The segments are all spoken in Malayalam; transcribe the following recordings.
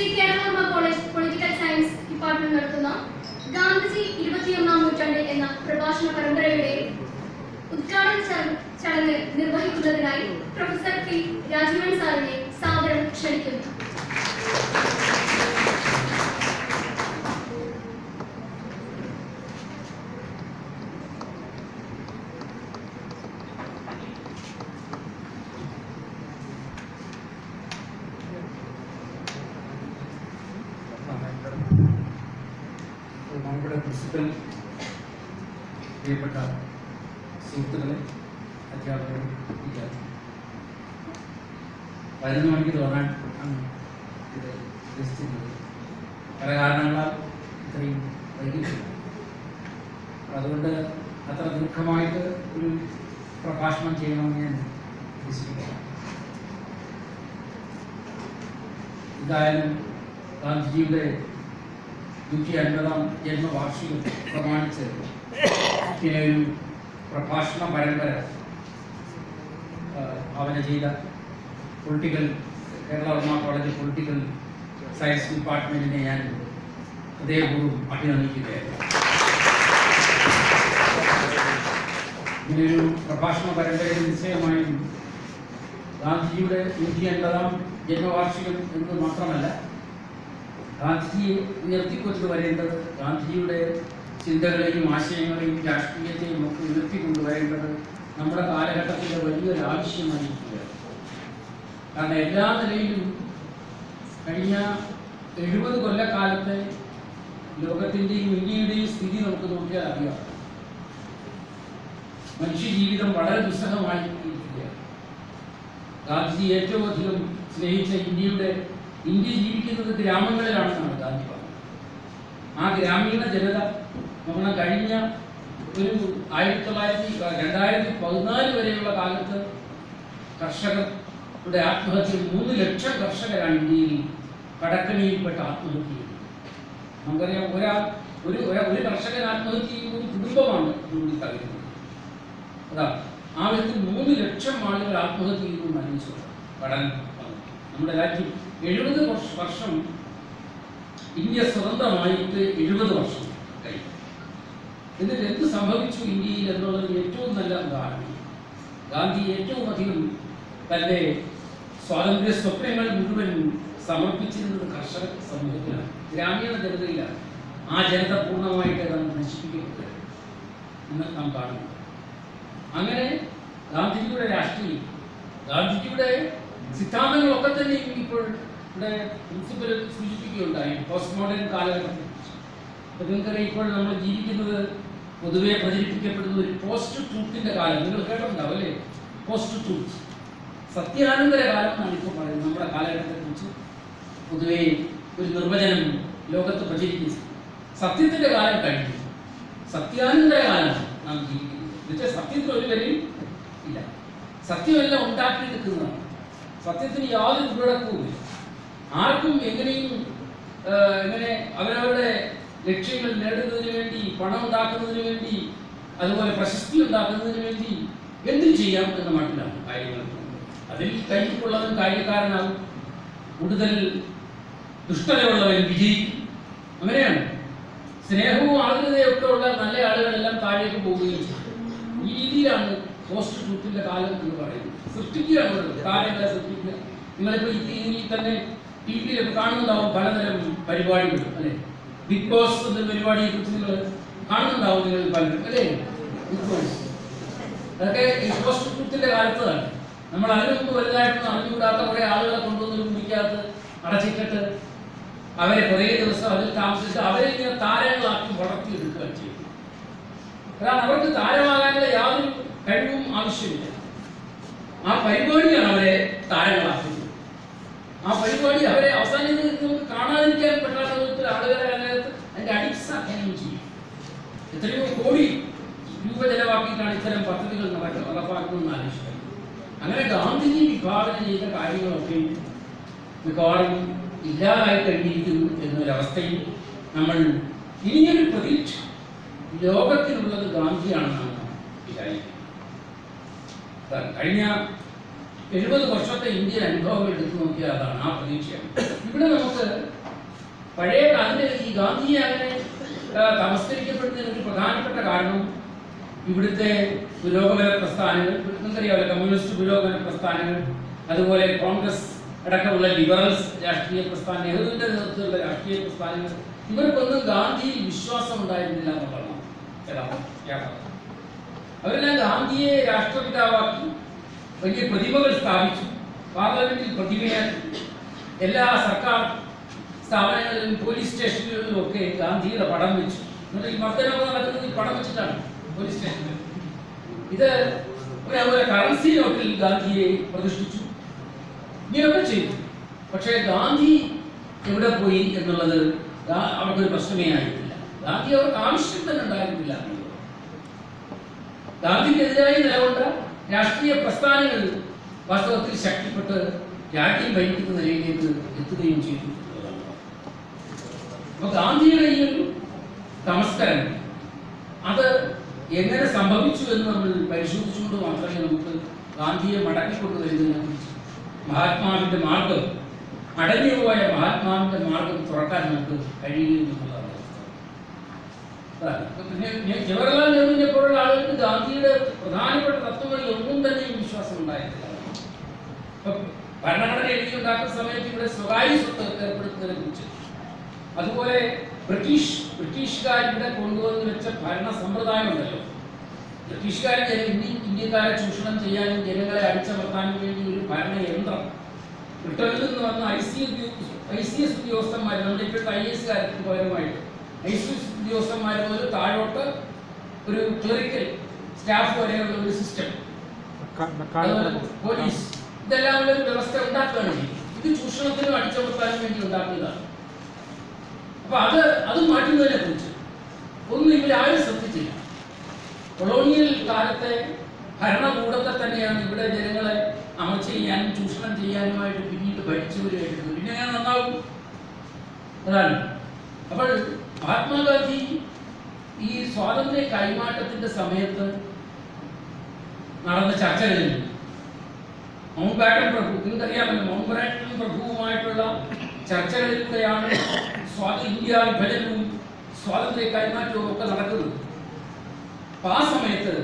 Shri Keralavarma college political science department നടത്തുന്ന ഗാന്ധിജി ഇരുപത്തിയൊന്നാം നൂറ്റാണ്ട് എന്ന പ്രഭാഷണ പരമ്പരയുടെ ഉദ്ഘാടന ചട- ചടങ്ങ് നിർവഹിക്കുന്നതിനായി പ്രൊഫസർ പി രാജീവൻ സാറിനെ സാദരം ക്ഷണിക്കുന്നു നമ്മുടെ പ്രിൻസിപ്പൽ പ്രിയപ്പെട്ട സുഹൃത്തുക്കളെ അധ്യാപകരെ വിദ്യാർത്ഥി പതിനൊന്ന് മണിക്ക് തോന്നാൻ ആണ് ഇത് ഉദ്ദേശിച്ചിരുന്നത് പല കാരണങ്ങളാൽ ഇത്രയും വൈകിട്ടില്ല അതുകൊണ്ട് അത്ര ദീർഘമായിട്ട് ഒരു പ്രഭാഷണം ചെയ്യണമെന്ന് ഞാൻ ഉദ്ദേശിക്കുന്നു എന്തായാലും ഗാന്ധിജിയുടെ നൂറ്റി അൻപതാം ജന്മവാർഷികം പ്രമാണിച്ച് ഇങ്ങനെ ഒരു പ്രഭാഷണ പരമ്പര ആ, ഭാവന ചെയ്ത political Kerala Varma college political science ഡിപ്പാർട്ട്മെന്റിനെ ഞാൻ ഹൃദയപൂർവ്വം അഭിനന്ദിക്കുകയായിരുന്നു ഇങ്ങനെയൊരു പ്രഭാഷണ പരമ്പരയിൽ നിശ്ചയമായും ഗാന്ധിജിയുടെ നൂറ്റി അൻപതാം ജന്മവാർഷികം എന്ന് മാത്രമല്ല ഗാന്ധിജിയെ ഉയർത്തിക്കൊണ്ടു വരേണ്ടത് ഗാന്ധിജിയുടെ ചിന്തകളെയും ആശയങ്ങളെയും രാഷ്ട്രീയത്തെയും ഒക്കെ ഉയർത്തിക്കൊണ്ടുവരേണ്ടത് നമ്മുടെ കാലഘട്ടത്തിലെ വലിയൊരു ആവശ്യമായിരിക്കുകയാണ് കാരണം എല്ലാ നിലയിലും കഴിഞ്ഞ എഴുപത് കൊല്ലക്കാലത്തെ ലോകത്തിൻ്റെയും ഇന്ത്യയുടെയും സ്ഥിതി നമുക്ക് നോക്കിയാൽ അറിയാം മനുഷ്യജീവിതം വളരെ ദുസ്സഹമായി ഇരിക്കുകയാണ് ഗാന്ധിജി ഏറ്റവും അധികം സ്നേഹിച്ച ഇന്ത്യയുടെ ഇന്ത്യ ജീവിക്കുന്നത് ഗ്രാമങ്ങളിലാണെന്നാണ് ഗാന്ധി പറഞ്ഞത് ആ ഗ്രാമീണ ജനത നമ്മുടെ കഴിഞ്ഞ ഒരു ആയിരത്തി തൊള്ളായിരത്തി രണ്ടായിരത്തി പതിനാല് വരെയുള്ള കാലത്ത് കർഷകരുടെ ആത്മഹത്യ മൂന്ന് ലക്ഷം കർഷകരാണ് ഇന്ത്യയിൽ കടക്കണിയിൽപ്പെട്ട് ആത്മഹത്യ ചെയ്തത് നമുക്കറിയാം ഒരാൾ ഒരു ഒരാ- ഒരു കർഷകൻ ആത്മഹത്യ ചെയ്യുന്ന ഒരു കുടുംബമാണ് കൂടി തകരുന്നത് അതാ ആ വിധത്തിൽ മൂന്ന് ലക്ഷം ആളുകൾ ആത്മഹത്യ ചെയ്തു മരിച്ചു പഠനം വന്നു. നമ്മുടെ രാജ്യം എഴുപത് വർഷം ഇന്ത്യ സ്വതന്ത്രമായിട്ട് എഴുപത് വർഷം കഴിഞ്ഞു എന്നിട്ട് എന്ത് സംഭവിച്ചു ഇന്ത്യയിൽ എന്നുള്ളത് ഏറ്റവും നല്ല ഉദാഹരണം ഗാന്ധി ഏറ്റവും അധികം തന്റെ സ്വാതന്ത്ര്യ സ്വപ്നങ്ങൾ മുഴുവൻ സമർപ്പിച്ചിരുന്നത് കർഷക സമൂഹത്തിലാണ് ഗ്രാമീണ ജനതയിലാണ് ആ ജനത പൂർണ്ണമായിട്ട് നാം നശിപ്പിക്കപ്പെടുകയാണ് ഇന്ന് നാം കാണുന്നു അങ്ങനെ ഗാന്ധിജിയുടെ രാഷ്ട്രീയം ഗാന്ധിജിയുടെ സിദ്ധാന്തങ്ങളൊക്കെ തന്നെ ഇപ്പോൾ ഇവിടെ പ്രിൻസിപ്പൽ സൂചിപ്പിക്കുകയുണ്ടായി പോസ്റ്റ് മോഡേൺ കാലഘട്ടത്തിൽ അപ്പൊ നിങ്ങൾക്കറിയാം ഇപ്പോൾ നമ്മൾ ജീവിക്കുന്നത് പൊതുവെ പ്രചരിപ്പിക്കപ്പെടുന്ന ഒരു പോസ്റ്റ് ട്രൂത്തിന്റെ കാലം നിങ്ങൾ കേട്ടിട്ടുണ്ടാവും അല്ലേ പോസ്റ്റ് ട്രൂത്ത് സത്യാനന്തര കാലം എന്നാണ് ഇപ്പോൾ പറയുന്നത് നമ്മുടെ കാലഘട്ടത്തെ കുറിച്ച് പൊതുവെ ഒരു നിർവചനം ലോകത്ത് പ്രചരിക്കുന്നു സത്യത്തിന്റെ കാലം കഴിഞ്ഞു സത്യാനന്തര കാലമാണ് നാം ജീവിക്കുന്നത് എന്നുവെച്ചാൽ സത്യത്തിൽ ഒരു വിലയും ഇല്ല സത്യമെല്ലാം ഉണ്ടാക്കിയെടുക്കുന്നതാണ് സത്യത്തിന് യാതൊരു ഉള്ളടക്കവുമില്ല ആർക്കും എങ്ങനെയും ആ, എങ്ങനെ അവരവരുടെ ലക്ഷ്യങ്ങൾ നേടുന്നതിന് വേണ്ടി പണം ഉണ്ടാക്കുന്നതിന് വേണ്ടി അതുപോലെ പ്രശസ്തി ഉണ്ടാക്കുന്നതിന് വേണ്ടി എന്തും ചെയ്യാം എന്ന മട്ടിലാണ് കാര്യങ്ങൾ അതിൽ കയ്യിലുള്ളവൻ കാര്യക്കാരനാകും കൂടുതൽ ദുഷ്ടതയുള്ളവൻ വിജയിക്കും അങ്ങനെയാണ് സ്നേഹവും ആഗ്രതയൊക്കെ ഉള്ള നല്ല ആളുകളെല്ലാം താഴേക്ക് പോവുകയും ചെയ്യും ഈ രീതിയിലാണ് പോസ്റ്റ് ട്രൂത്തിന്റെ കാലം എന്ന് പറയുന്നത് സൃഷ്ടിക്കുകയാണ് ഉള്ളത്. താരങ്ങളെ സൃഷ്ടിക്കുക നിങ്ങളിപ്പോ ഈ ഇതിൽ തന്നെ ടി വിയിലൊക്കെ കാണുന്നുണ്ടാവും പലതരം പരിപാടികൾ അല്ലെ ബിഗ് ബോസ് എന്ന പരിപാടിയെ കുറിച്ച് നിങ്ങൾ കാണുന്നുണ്ടാവും നിങ്ങൾ പലരും അല്ലേ ബിഗ് ബോസ് അതൊക്കെ ഈ പോസ്റ്റ് ട്രൂത്തിന്റെ കാലത്താണ് നമ്മൾ അതിനു മുമ്പ് വലുതായിട്ടൊന്നും അറിഞ്ഞുകൂടാത്ത കുറെ ആളുകളെ കൊണ്ടുവന്ന് മുറിക്കകത്ത് അടച്ചിട്ടിട്ട് അവരെ കുറേ ദിവസം അതിൽ താമസിച്ച് അവരെ ഇങ്ങനെ താരങ്ങളാക്കി വളർത്തിയെടുക്കുകയാണ് ചെയ്യുന്നത് കാരണം അവർക്ക് താരമാകാനുള്ള യാതൊരു കഴിവും ആവശ്യമില്ല ആ പരിപാടിയാണ് അവരെ താരങ്ങളാക്കുന്നത് ആ പരിപാടി അവരെ അവസാനം ഇത് നമുക്ക് കാണാതിരിക്കാൻ പറ്റാത്ത വിധത്തിൽ ആളുകളെ അതിനകത്ത് അതിന്റെ അഡിക്സ് ആക്കുകയും ചെയ്യും എത്രയോ കോടി രൂപ ചെലവാക്കിയിട്ടാണ് ഇത്തരം പദ്ധതികൾ നടക്കുക നടപ്പാക്കുന്നതെന്ന് ആലോചിക്കുന്നത് അങ്ങനെ ഗാന്ധിജി വിഭാവന ചെയ്ത കാര്യങ്ങളൊക്കെ മിക്കവാറും ഇല്ലാതായി കഴിഞ്ഞിരിക്കുന്നു എന്നൊരവസ്ഥയിൽ നമ്മൾ ഇനിയൊരു പ്രതീക്ഷ ലോകത്തിനുള്ളത് ഗാന്ധിയാണെന്നാണ് നാം വിചാരിക്കുന്നത് ദാ കഴിഞ്ഞ എഴുപത് വർഷത്തെ ഇന്ത്യൻ അനുഭവങ്ങൾ എടുത്തു നോക്കിയാൽ അതാണ് ആ പ്രതീക്ഷയാണ് ഇവിടെ നമുക്ക് പഴയ അതിന് ഈ ഗാന്ധിയെ അങ്ങനെ ആ, തമസ്കരിക്കപ്പെടുന്നതിന് ഒരു പ്രധാനപ്പെട്ട കാരണം ഇവിടുത്തെ പുരോഗമന പ്രസ്ഥാനങ്ങൾ നിങ്ങൾക്കറിയാമല്ലോ കമ്മ്യൂണിസ്റ്റ് പുരോഗമന പ്രസ്ഥാനങ്ങൾ അതുപോലെ കോൺഗ്രസ് അടക്കമുള്ള ലിബറൽസ് രാഷ്ട്രീയ പ്രസ്ഥാനം നെഹ്റുവിന്റെ നേതൃത്വത്തിലുള്ള രാഷ്ട്രീയ പ്രസ്ഥാനങ്ങൾ ഇവർക്കൊന്നും ഗാന്ധിയിൽ വിശ്വാസം ഉണ്ടായിരുന്നില്ല എന്നുള്ളതാണ് യഥാർത്ഥ- യാഥാർത്ഥ്യം അവരെല്ലാം ഗാന്ധിയെ രാഷ്ട്രപിതാവാക്കി വലിയ പ്രതിമകൾ സ്ഥാപിച്ചു പാർലമെന്റിൽ പ്രതിമയാക്കി എല്ലാ സർക്കാർ സ്ഥാപനങ്ങളിലും പോലീസ് സ്റ്റേഷനുകളിലും ഒക്കെ ഗാന്ധിയുടെ പടം വെച്ചു എന്നിട്ട് ഈ മർദ്ദനമൊക്കെ നടക്കുന്നത് ഈ പടം വെച്ചിട്ടാണ് പോലീസ് സ്റ്റേഷനിൽ ഇത് ഒരു അതുപോലെ കറൻസി നോട്ടിൽ ഗാന്ധിയെ പ്രതിഷ്ഠിച്ചു ഇങ്ങനെയൊക്കെ ചെയ്തു പക്ഷേ ഗാന്ധി എവിടെ പോയി എന്നുള്ളത് ഗാ- അവർക്കൊരു പ്രശ്നമേ ആയിട്ടില്ല ഗാന്ധി അവർക്ക് ആവശ്യം തന്നെ ഉണ്ടായിരുന്നില്ല എന്നുള്ളത് ഗാന്ധിക്കെതിരായി നിലകൊണ്ട രാഷ്ട്രീയ പ്രസ്ഥാനങ്ങൾ വാസ്തവത്തിൽ ശക്തിപ്പെട്ട് രാജ്യം ഭരിക്കുന്ന നിലയിലേക്ക് എത്തുകയും ചെയ്തു എന്നുള്ളതാണ്. അപ്പൊ ഗാന്ധിയുടെ ഈ ഒരു തമസ്കരണം അത് എങ്ങനെ സംഭവിച്ചു എന്ന് നമ്മൾ പരിശോധിച്ചുകൊണ്ട് മാത്രമേ നമുക്ക് ഗാന്ധിയെ മടക്കിക്കൊണ്ടുവരുന്നതിനെ കുറിച്ച് മഹാത്മാവിന്റെ മാർഗം അടഞ്ഞുപോയ മഹാത്മാവിന്റെ മാർഗം തുറക്കാൻ നമുക്ക് കഴിയുമെന്നുള്ളതാണ് അതാണ്. ഇപ്പൊ പിന്നെ ഞാൻ ജവഹർലാൽ നെഹ്റുവിനെ പോലുള്ള ആളുകൾക്ക് ഗാന്ധിയുടെ പ്രധാനപ്പെട്ട തത്വങ്ങളിൽ ഒന്നും തന്നെയും വിശ്വാസം ഉണ്ടായിട്ടില്ല ഇപ്പൊ ഭരണഘടന എഴുതിയുണ്ടാക്കുന്ന സമയത്ത് ഇവിടെ സ്വകാര്യ സ്വത്ത് ഏർപ്പെടുത്തുന്നതിനെ കുറിച്ച് അതുപോലെ ബ്രിട്ടീഷ് ബ്രിട്ടീഷുകാർ ഇവിടെ കൊണ്ടുവന്ന് വെച്ച ഭരണ സമ്പ്രദായം ഉണ്ടല്ലോ ബ്രിട്ടീഷുകാർ ജന ഇന്ത്യ ഇന്ത്യക്കാരെ ചൂഷണം ചെയ്യാനും ജനങ്ങളെ അടിച്ചമർത്താനും വേണ്ടി ഒരു ഭരണ യന്ത്രം ബ്രിട്ടനിൽ നിന്ന് വന്ന I C I C S ഉദ്യോഗസ്ഥന്മാർ നമ്മുടെ ഇപ്പോഴത്തെ ഐ എസ് കാർക്ക് പകരമായിട്ട് ഐ സി എസ് ഉദ്യോഗസ്ഥന്മാർ മുതൽ താഴോട്ട് ഒരു ക്ലറിക്കൽ സ്റ്റാഫ് വരെയുള്ള ഒരു സിസ്റ്റം അതുപോലെ പോലീസ് ഇതെല്ലാം ഉള്ള ഒരു വ്യവസ്ഥ ഉണ്ടാക്കുകയാണ് ചെയ്യുന്നത് ഇത് ചൂഷണത്തിനും അടിച്ചമർത്താനും വേണ്ടി ഉണ്ടാക്കുന്നതാണ് അപ്പൊ അത് അത് മാറ്റുന്നതിനെ കുറിച്ച് ഒന്നും ഇവരാരും ശ്രദ്ധിച്ചില്ല കൊളോണിയൽ കാലത്തെ ഭരണകൂടത്തെ തന്നെയാണ് ഇവിടെ ജനങ്ങളെ അമർച്ച ചെയ്യാനും ചൂഷണം ചെയ്യാനുമായിട്ട് പിന്നീട് ഭരിച്ചവരായിട്ടുള്ളത് പിന്നെ ഞാൻ നന്നാവും അതാണ് അപ്പോൾ മഹാത്മാഗാന്ധി ഈ സ്വാതന്ത്ര്യ കൈമാറ്റത്തിന്റെ സമയത്ത് നടന്ന ചർച്ചകളിൽ മൗണ്ട് ബാറ്റൻ പ്രഭു നിങ്ങൾക്കറിയാമല്ലോ മൗണ്ട് ബാറ്റൻ പ്രഭുവുമായിട്ടുള്ള ചർച്ചകളിലൂടെയാണ് സ്വാത ഇന്ത്യ വിഭജനവും സ്വാതന്ത്ര്യ കൈമാറ്റവും ഒക്കെ നടക്കുന്നത് അപ്പൊ ആ സമയത്ത്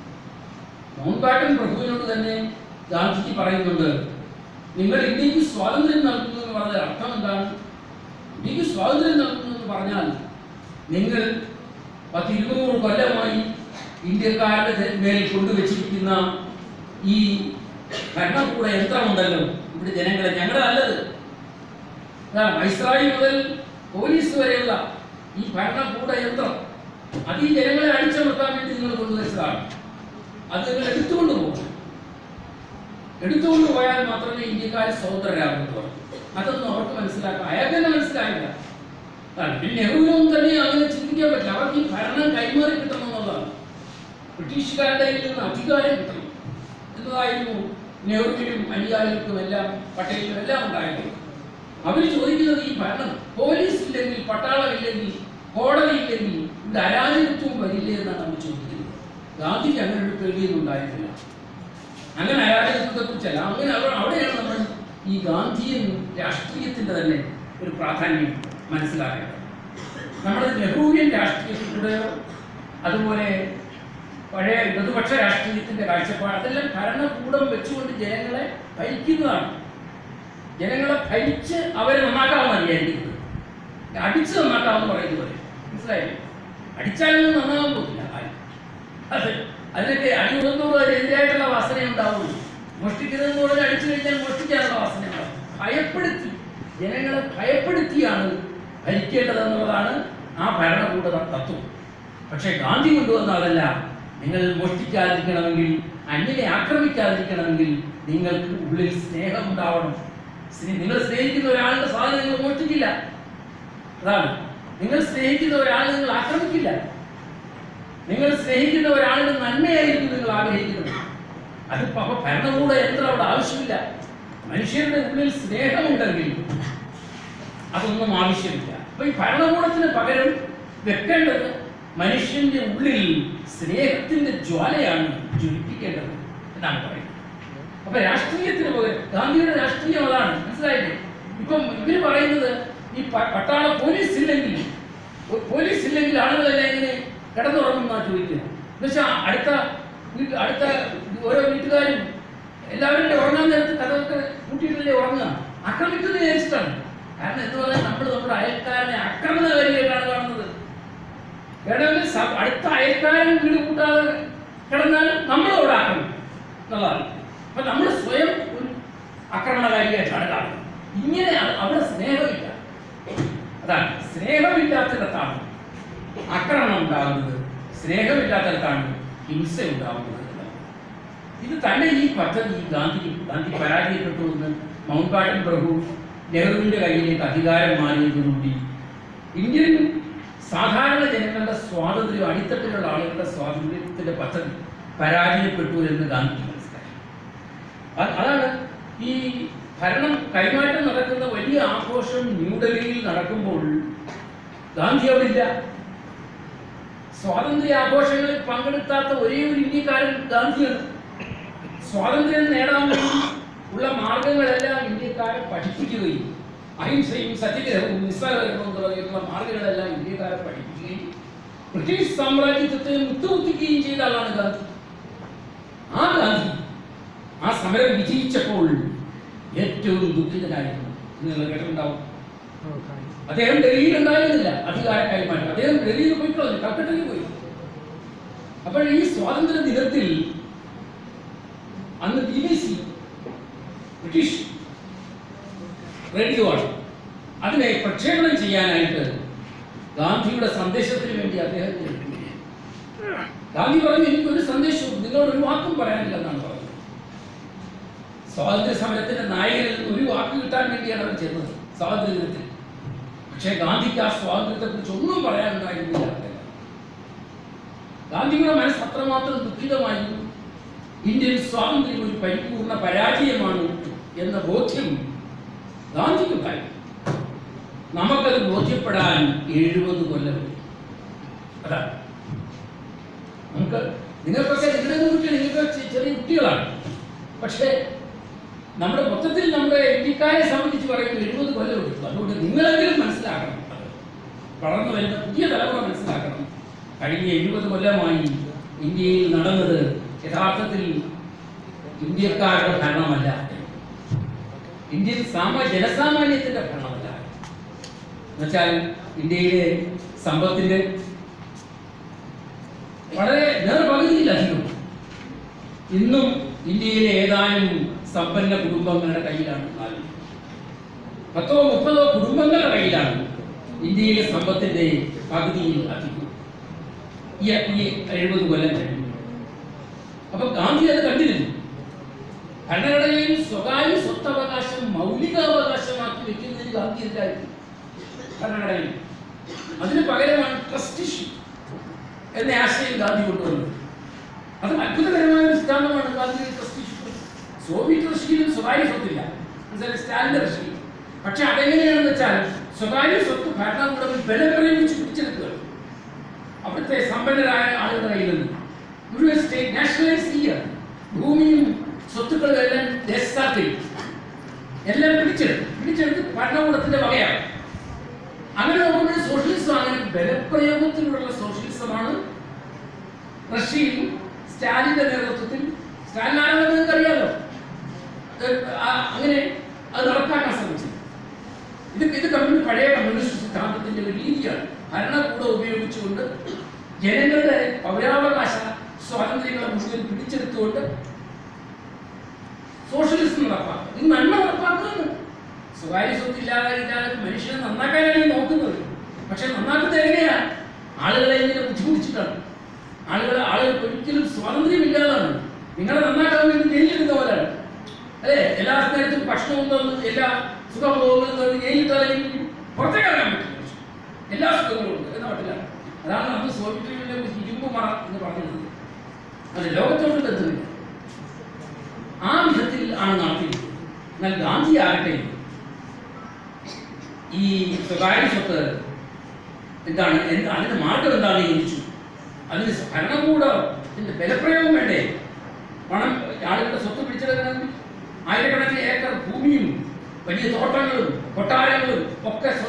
മൗണ്ട് ബാറ്റൻ പ്രഭുവിനോട് തന്നെ ഗാന്ധിജി പറയുന്നുണ്ട് നിങ്ങൾ ഇന്ത്യക്ക് സ്വാതന്ത്ര്യം നൽകുന്നു എന്ന് പറഞ്ഞ അർത്ഥം എന്താണ് ഇന്ത്യക്ക് സ്വാതന്ത്ര്യം നൽകുന്നു എന്ന് പറഞ്ഞാൽ നിങ്ങൾ പത്ത് ഇരുന്നൂറ് കൊല്ലമായി ഇന്ത്യക്കാരുടെ ദേ- മേൽ കൊണ്ടുവച്ചിരിക്കുന്ന ഈ ഭരണകൂട യന്ത്രമുണ്ടല്ലോ ഇവിടെ ജനങ്ങളെ ഞങ്ങളുടെ നല്ലത് അതാണ് വൈസ്രായി മുതൽ പോലീസ് വരെയുള്ള ഈ ഭരണകൂട യന്ത്രം അത് ഈ ജനങ്ങളെ അടിച്ചമർത്താൻ വേണ്ടി നിങ്ങൾ കൊണ്ടുവച്ചതാണ് അത് നിങ്ങൾ എടുത്തുകൊണ്ട് പോകും എടുത്തുകൊണ്ട് പോയാൽ മാത്രമേ ഇന്ത്യക്കാർ സ്വതന്ത്രരാകുന്നു പറഞ്ഞു അതൊന്നും അവർക്ക് മനസ്സിലാക്കാം അയാൾക്ക് തന്നെ മനസ്സിലായില്ല അതാണ്. പിന്നെ നെഹ്റുവിനൊന്നും തന്നെ അങ്ങനെ ചിന്തിക്കാൻ പറ്റില്ല അവർക്ക് ഈ ഭരണം കൈമാറി കിട്ടണം എന്നുള്ളതാണ് ബ്രിട്ടീഷുകാരുടെ കയ്യിൽ നിന്ന് അധികാരം കിട്ടണം എന്നതായിരുന്നു നെഹ്റുവിനും അനുയായികൾക്കും എല്ലാം പട്ടേലിനും എല്ലാം ഉണ്ടായിരുന്നത് അവർ ചോദിക്കുന്നത് ഈ ഭരണം പോലീസ് ഇല്ലെങ്കിൽ പട്ടാളം ഇല്ലെങ്കിൽ കോടതി ഇല്ലെങ്കിൽ ഇവിടെ അരാജകത്വം വരില്ലേ എന്നാണ് അവർ ചോദിക്കുന്നത് ഗാന്ധിക്ക് അങ്ങനെ ഒരു പേടിയൊന്നും ഉണ്ടായിരുന്നില്ല അങ്ങനെ അരാജകത്വത്തെ കുറിച്ചല്ല അങ്ങനെ അവിടെ അവിടെയാണ് നമ്മൾ ഈ ഗാന്ധിയൻ രാഷ്ട്രീയത്തിന്റെ തന്നെ ഒരു പ്രാധാന്യം മനസ്സിലാക്കേണ്ടത് നമ്മുടെ നെഹ്റുവിയൻ രാഷ്ട്രീയത്തിലൂടെയോ അതുപോലെ പഴയ ഇടതുപക്ഷ രാഷ്ട്രീയത്തിന്റെ കാഴ്ചപ്പാട് അതെല്ലാം ഭരണകൂടം വെച്ചുകൊണ്ട് ജനങ്ങളെ ഭരിക്കുന്നതാണ് ജനങ്ങളെ ഭരിച്ച് അവരെ നന്നാക്കാമെന്ന് വിചാരിക്കുന്നത് അടിച്ച് നന്നാക്കാമെന്ന് പറയുന്നത് പോലെ മനസ്സിലായില്ലേ അടിച്ചാലൊന്നും നന്നാകാൻ പോകില്ല ആരും അതെ അതിനൊക്കെ അടി ഉള്ളതോടും അതിനെതിരായിട്ടുള്ള വാസന ഉണ്ടാവുള്ളൂ മോഷ്ടിക്കുന്നതെന്ന് പറഞ്ഞാൽ അടിച്ചു കഴിഞ്ഞാൽ മോഷ്ടിക്കാനുള്ള വാസന ഉണ്ടാവും ഭയപ്പെടുത്തി ജനങ്ങളെ ഭയപ്പെടുത്തിയാണ് ഭരിക്കേണ്ടതെന്നുള്ളതാണ് ആ ഭരണകൂട തത്വം പക്ഷേ ഗാന്ധി കൊണ്ടുവന്ന അതല്ല നിങ്ങൾ മോഷ്ടിക്കാതിരിക്കണമെങ്കിൽ അന്യനെ ആക്രമിക്കാതിരിക്കണമെങ്കിൽ നിങ്ങൾക്ക് ഉള്ളിൽ സ്നേഹം ഉണ്ടാവണം സ്നേ- നിങ്ങൾ സ്നേഹിക്കുന്ന ഒരാളുടെ സാധനം നിങ്ങൾ മോഷ്ടിക്കില്ല അതാണ് നിങ്ങൾ സ്നേഹിക്കുന്ന ഒരാളെ നിങ്ങൾ ആക്രമിക്കില്ല നിങ്ങൾ സ്നേഹിക്കുന്ന ഒരാളുടെ നന്മയായിരിക്കും നിങ്ങൾ ആഗ്രഹിക്കുന്നത് അത് അപ്പൊ ഭരണകൂട യന്ത്രം അവിടെ ആവശ്യമില്ല മനുഷ്യരുടെ ഉള്ളിൽ സ്നേഹമുണ്ടെങ്കിൽ അതൊന്നും ആവശ്യമില്ല അപ്പൊ ഈ ഭരണകൂടത്തിന് പകരം വെക്കേണ്ടത് മനുഷ്യന്റെ ഉള്ളിൽ സ്നേഹത്തിന്റെ ജ്വാലയാണ് ജ്വലിപ്പിക്കേണ്ടത് എന്നാണ് പറയുന്നത് അപ്പൊ രാഷ്ട്രീയത്തിന് പകരം ഗാന്ധിയുടെ രാഷ്ട്രീയം അതാണ് മനസ്സിലായില്ലേ ഇപ്പം ഇവര് പറയുന്നത് ഈ പ- പട്ടാള പോലീസ് ഇല്ലെങ്കിൽ ഒ- പോലീസ് ഇല്ലെങ്കിൽ ആളുകളെല്ലാം എങ്ങനെ കിടന്നുറങ്ങുന്ന ചോദിക്കുക എന്നുവെച്ചാൽ അടുത്ത വീട്ട് അടുത്ത ഓരോ വീട്ടുകാരും എല്ലാവരും കൂടെ ഉറങ്ങാൻ നേരത്ത് കഥകളൊക്കെ കൂട്ടിയിട്ടല്ലേ ഉറങ്ങുക ആക്രമിക്കുന്നത് വിചാരിച്ചിട്ടാണ് കാരണം എന്ന് പറഞ്ഞാൽ നമ്മൾ നമ്മുടെ അയൽക്കാരനെ ആക്രമണകാരിയായിട്ടാണ് കാണുന്നത് വേണമെങ്കിൽ സ- അടുത്ത അയൽക്കാരൻ വീട് കൂട്ടാതെ കിടന്നാൽ നമ്മളോട് ആക്രമിക്കും എന്നുള്ളതാണ് അപ്പൊ നമ്മൾ സ്വയം ഒരു ആക്രമണകാരിയായിട്ടാണ് കാണുന്നത് ഇങ്ങനെ അ- അവിടെ സ്നേഹമില്ല അതാണ് സ്നേഹമില്ലാത്തിടത്താണ് ആക്രമണം ഉണ്ടാകുന്നത് സ്നേഹമില്ലാത്തിടത്താണ് ഹിംസ ഉണ്ടാകുന്നത് എന്നുള്ളത്. ഇത് തന്നെ ഈ പദ്ധതി ഗാന്ധി ഗാന്ധി പരാജയപ്പെട്ടു എന്ന് മൗണ്ട് ബാറ്റൻ പ്രഭു നെഹ്റുവിന്റെ കയ്യിലേക്ക് അധികാരം മാറിയതോടുകൂടി ഇന്ത്യൻ സാധാരണ ജനങ്ങളുടെ സ്വാതന്ത്ര്യം അടിത്തട്ടിലുള്ള ആളുകളുടെ സ്വാതന്ത്ര്യത്തിന്റെ പദ്ധതി പരാജയപ്പെട്ടു എന്ന് ഗാന്ധി മനസ്സിലാക്കി അ- അതാണ് ഈ ഭരണം കൈമാറ്റം നടക്കുന്ന വലിയ ആഘോഷം ന്യൂഡൽഹിയിൽ നടക്കുമ്പോൾ ഗാന്ധി അവിടെ ഇല്ല സ്വാതന്ത്ര്യ ആഘോഷങ്ങളിൽ പങ്കെടുക്കാത്ത ഒരേ ഒരു ഇന്ത്യക്കാരൻ ഗാന്ധിയാണ് സ്വാതന്ത്ര്യം നേടാൻ വേണ്ടി ഉള്ള മാർഗങ്ങളെല്ലാം ഇന്ത്യക്കാരെ പഠിപ്പിക്കുകയും അഹിംസയും സത്യഗ്രഹവും നിസ്സഹകരണവും തുടങ്ങിയിട്ടുള്ള മാർഗങ്ങളെല്ലാം ഇന്ത്യക്കാരെ പഠിപ്പിക്കുകയും ബ്രിട്ടീഷ് സാമ്രാജ്യത്വത്തെ മുട്ടുകുത്തിക്കുകയും ചെയ്ത ആളാണ് ഗാന്ധി ആ ഗാന്ധി ആ സമരം വിജയിച്ചപ്പോൾ ഏറ്റവും ദുഃഖിതനായിരുന്നു നിങ്ങൾ കേട്ടിട്ടുണ്ടാവും അദ്ദേഹം ഡൽഹിയിൽ ഉണ്ടായിരുന്നില്ല അധികാര കൈമാറ്റം അദ്ദേഹം ഡൽഹിയിൽ പോയി കളഞ്ഞു കൽക്കട്ടയിൽ പോയി അപ്പോൾ ഈ സ്വാതന്ത്ര്യ ദിനത്തിൽ അന്ന് B B C British radio ആണ് അതിനെ പ്രക്ഷേപണം ചെയ്യാനായിട്ട് ഗാന്ധിയുടെ സന്ദേശത്തിന് വേണ്ടി അദ്ദേഹത്തിന് എഴുതി. ഗാന്ധി പറഞ്ഞു എനിക്കൊരു സന്ദേശവും നിങ്ങളോട് ഒരു വാക്കും പറയാനില്ല എന്നാണ് പറഞ്ഞത് സ്വാതന്ത്ര്യ സമരത്തിന്റെ നായകനിൽ നിന്ന് ഒരു വാക്ക് കിട്ടാൻ വേണ്ടിയാണ് അവർ ചെന്നത് സ്വാതന്ത്ര്യ ദിനത്തിൽ പക്ഷേ ഗാന്ധിക്ക് ആ സ്വാതന്ത്ര്യത്തെ കുറിച്ച് ഒന്നും പറയാനുണ്ടായിരുന്നില്ല അദ്ദേഹം. ഗാന്ധിയുടെ മനസ്സ് അത്രമാത്രം ദുഃഖിതമായിരുന്നു ഇന്ത്യൻ സ്വാതന്ത്ര്യം ഒരു പരിപൂർണ പരാജയമാണ് എന്ന ബോധ്യം ഗാന്ധിക്കുണ്ടായി നമുക്കത് ബോധ്യപ്പെടാൻ എഴുപത് കൊല്ലം എടുത്തു. അതാണ് നമുക്ക് നിങ്ങൾക്കൊക്കെ നിങ്ങളുടെ കുട്ടി നിങ്ങൾക്ക് ചെ- ചെറിയ കുട്ടികളാണ് പക്ഷേ നമ്മുടെ മൊത്തത്തിൽ നമ്മുടെ ഇന്ത്യക്കാരെ സംബന്ധിച്ച് പറയുമ്പോൾ എഴുപത് കൊല്ലം എടുത്തു അതുകൊണ്ട് നിങ്ങളെങ്കിലും മനസ്സിലാക്കണം അത് വളർന്നു വരുന്ന പുതിയ തലമുറ മനസ്സിലാക്കണം കഴിഞ്ഞ എഴുപത് കൊല്ലമായി ഇന്ത്യയിൽ നടന്നത് യഥാർത്ഥത്തിൽ ഇന്ത്യക്കാരുടെ ഭരണമല്ല ഇന്ത്യൻ സാമ ജനസാമാന്യത്തിന്റെ ഭരണമല്ല എന്നുവെച്ചാൽ ഇന്ത്യയിലെ സമ്പത്തിന്റെ വളരെ നേർപകുതിയിലധികം ഇന്നും ഇന്ത്യയിലെ ഏതാനും സമ്പന്ന കുടുംബങ്ങളുടെ കയ്യിലാണ് നാല് പത്തോ മുപ്പതോ കുടുംബങ്ങളുടെ കയ്യിലാണ് ഇന്ത്യയിലെ സമ്പത്തിന്റെ പകുതിയിൽ അധികം ഈ ഈ എഴുപത് കൊല്ലം കഴിഞ്ഞു അപ്പൊ ഗാന്ധി അത് കണ്ടിരുന്നു ഭരണഘടനയിൽ സ്വകാര്യ സ്വത്തവകാശം മൗലികാവകാശമാക്കി വെക്കുന്നതിന് ഗാന്ധി എന്തായിരുന്നു ഭരണഘടനയിൽ അതിന് പകരമാണ് ട്രസ്റ്റിഷിപ്പ് എന്ന ആശയം ഗാന്ധി കൊണ്ടുവന്നത് അത് അത്ഭുതകരമായ ഒരു സിദ്ധാന്തമാണ് ഗാന്ധിയുടെ ട്രസ്റ്റിഷിപ്പ് സോവിയറ്റ് റഷ്യയിലും സ്വകാര്യ സ്വത്തില്ല മനസ്സിലായി സ്റ്റാലിന്റെ റഷ്യയിൽ പക്ഷെ അതെങ്ങനെയാണെന്ന് വെച്ചാൽ സ്വകാര്യ സ്വത്ത് ഭരണകൂടത്തിൽ ബലം പ്രയോഗിച്ച് പിടിച്ചെടുക്കുക അവിടുത്തെ സമ്പന്നരായ ആളുകളുടെ കയ്യിൽ നിന്ന് മുഴുവൻ സ്റ്റേറ്റ് നാഷണലൈസ് ചെയ്യുക ഭൂമിയും സ്വത്തുക്കളും എല്ലാം ദേശത്താക്കി എല്ലാം പിടിച്ചെടുത്ത് പിടിച്ചെടുത്ത് ഭരണകൂടത്തിന്റെ വകയാണ് അങ്ങനെ നോക്കുമ്പോൾ സോഷ്യലിസം അങ്ങനെ ബലപ്രയോഗത്തിലുള്ള സോഷ്യലിസമാണ് റഷ്യയിൽ സ്റ്റാലിന്റെ നേതൃത്വത്തിൽ സ്റ്റാലിൻ ആരാണെന്ന് നിങ്ങൾക്ക് അറിയാലോ ഏഹ് ആ അങ്ങനെ അത് നടപ്പാക്കാൻ ശ്രമിച്ചത് ഇത് ഇത് കമ്മ്യൂണി പഴയ കമ്മ്യൂണിസ്റ്റ് സിദ്ധാന്തത്തിന്റെ ഒരു രീതിയാണ് ഭരണകൂടം ഉപയോഗിച്ചുകൊണ്ട് ജനങ്ങളുടെ പൗരാവകാശ സ്വാതന്ത്ര്യങ്ങളെ മുഴുവൻ പിടിച്ചെടുത്തുകൊണ്ട് സോഷ്യലിസം നടപ്പാക്കുക ഇത് നന്മ നടപ്പാക്കുന്നു സ്വകാര്യ സ്വത്ത് ഇല്ലാതെ ഇല്ലാതെ മനുഷ്യനെ നന്നാക്കാനാണ് ഈ നോക്കുന്നത് പക്ഷെ നന്നാക്കുന്നത് എങ്ങനെയാ ആളുകളെ ഇങ്ങനെ ബുദ്ധിമുട്ടിച്ചിട്ടാണ് ആളുകൾ ആളുകൾക്ക് ഒരിക്കലും സ്വാതന്ത്ര്യമില്ലാതാണ് നിങ്ങളെ നന്നാക്കാൻ വേണ്ടി ജയിലിടുന്ന പോലെയാണ് അല്ലേ എല്ലാ നേരത്തും ഭക്ഷണവും തന്നു എല്ലാ സുഖഭോഗങ്ങളും തന്നു ജയിലിട്ടാലെങ്കിൽ പുറത്തേക്ക് ഇറങ്ങാൻ പറ്റില്ല എല്ലാ സുഖങ്ങളും ഉണ്ട് എന്ന മട്ടിലാണ് അതാണ് അന്ന് സോവിയറ്റ് യൂണിയനിലെ ഇരുമ്പ് മറ എന്ന് പറഞ്ഞത് അത് ലോകത്തോട്ട് ബന്ധമില്ല ആ വിധത്തിൽ ആണ് നടത്തിയത് എന്നാൽ ഗാന്ധി ആകട്ടെ ഈ സ്വകാര്യ സ്വത്ത് എന്താണ് എന്ത് അതിന്റെ മാർഗം എന്താണെന്ന് ചോദിച്ചു അതിന് ഭരണകൂടത്തിന്റെ ബലപ്രയോഗം വേണ്ടേ പണം ആളുകളുടെ സ്വത്ത് പിടിച്ചെടുക്കണമെങ്കിൽ ആയിരക്കണക്കിന് ഏക്കർ ഭൂമിയും വലിയ തോട്ടങ്ങളും കൊട്ടാരങ്ങളും ഒക്കെ സ്വന്തമായി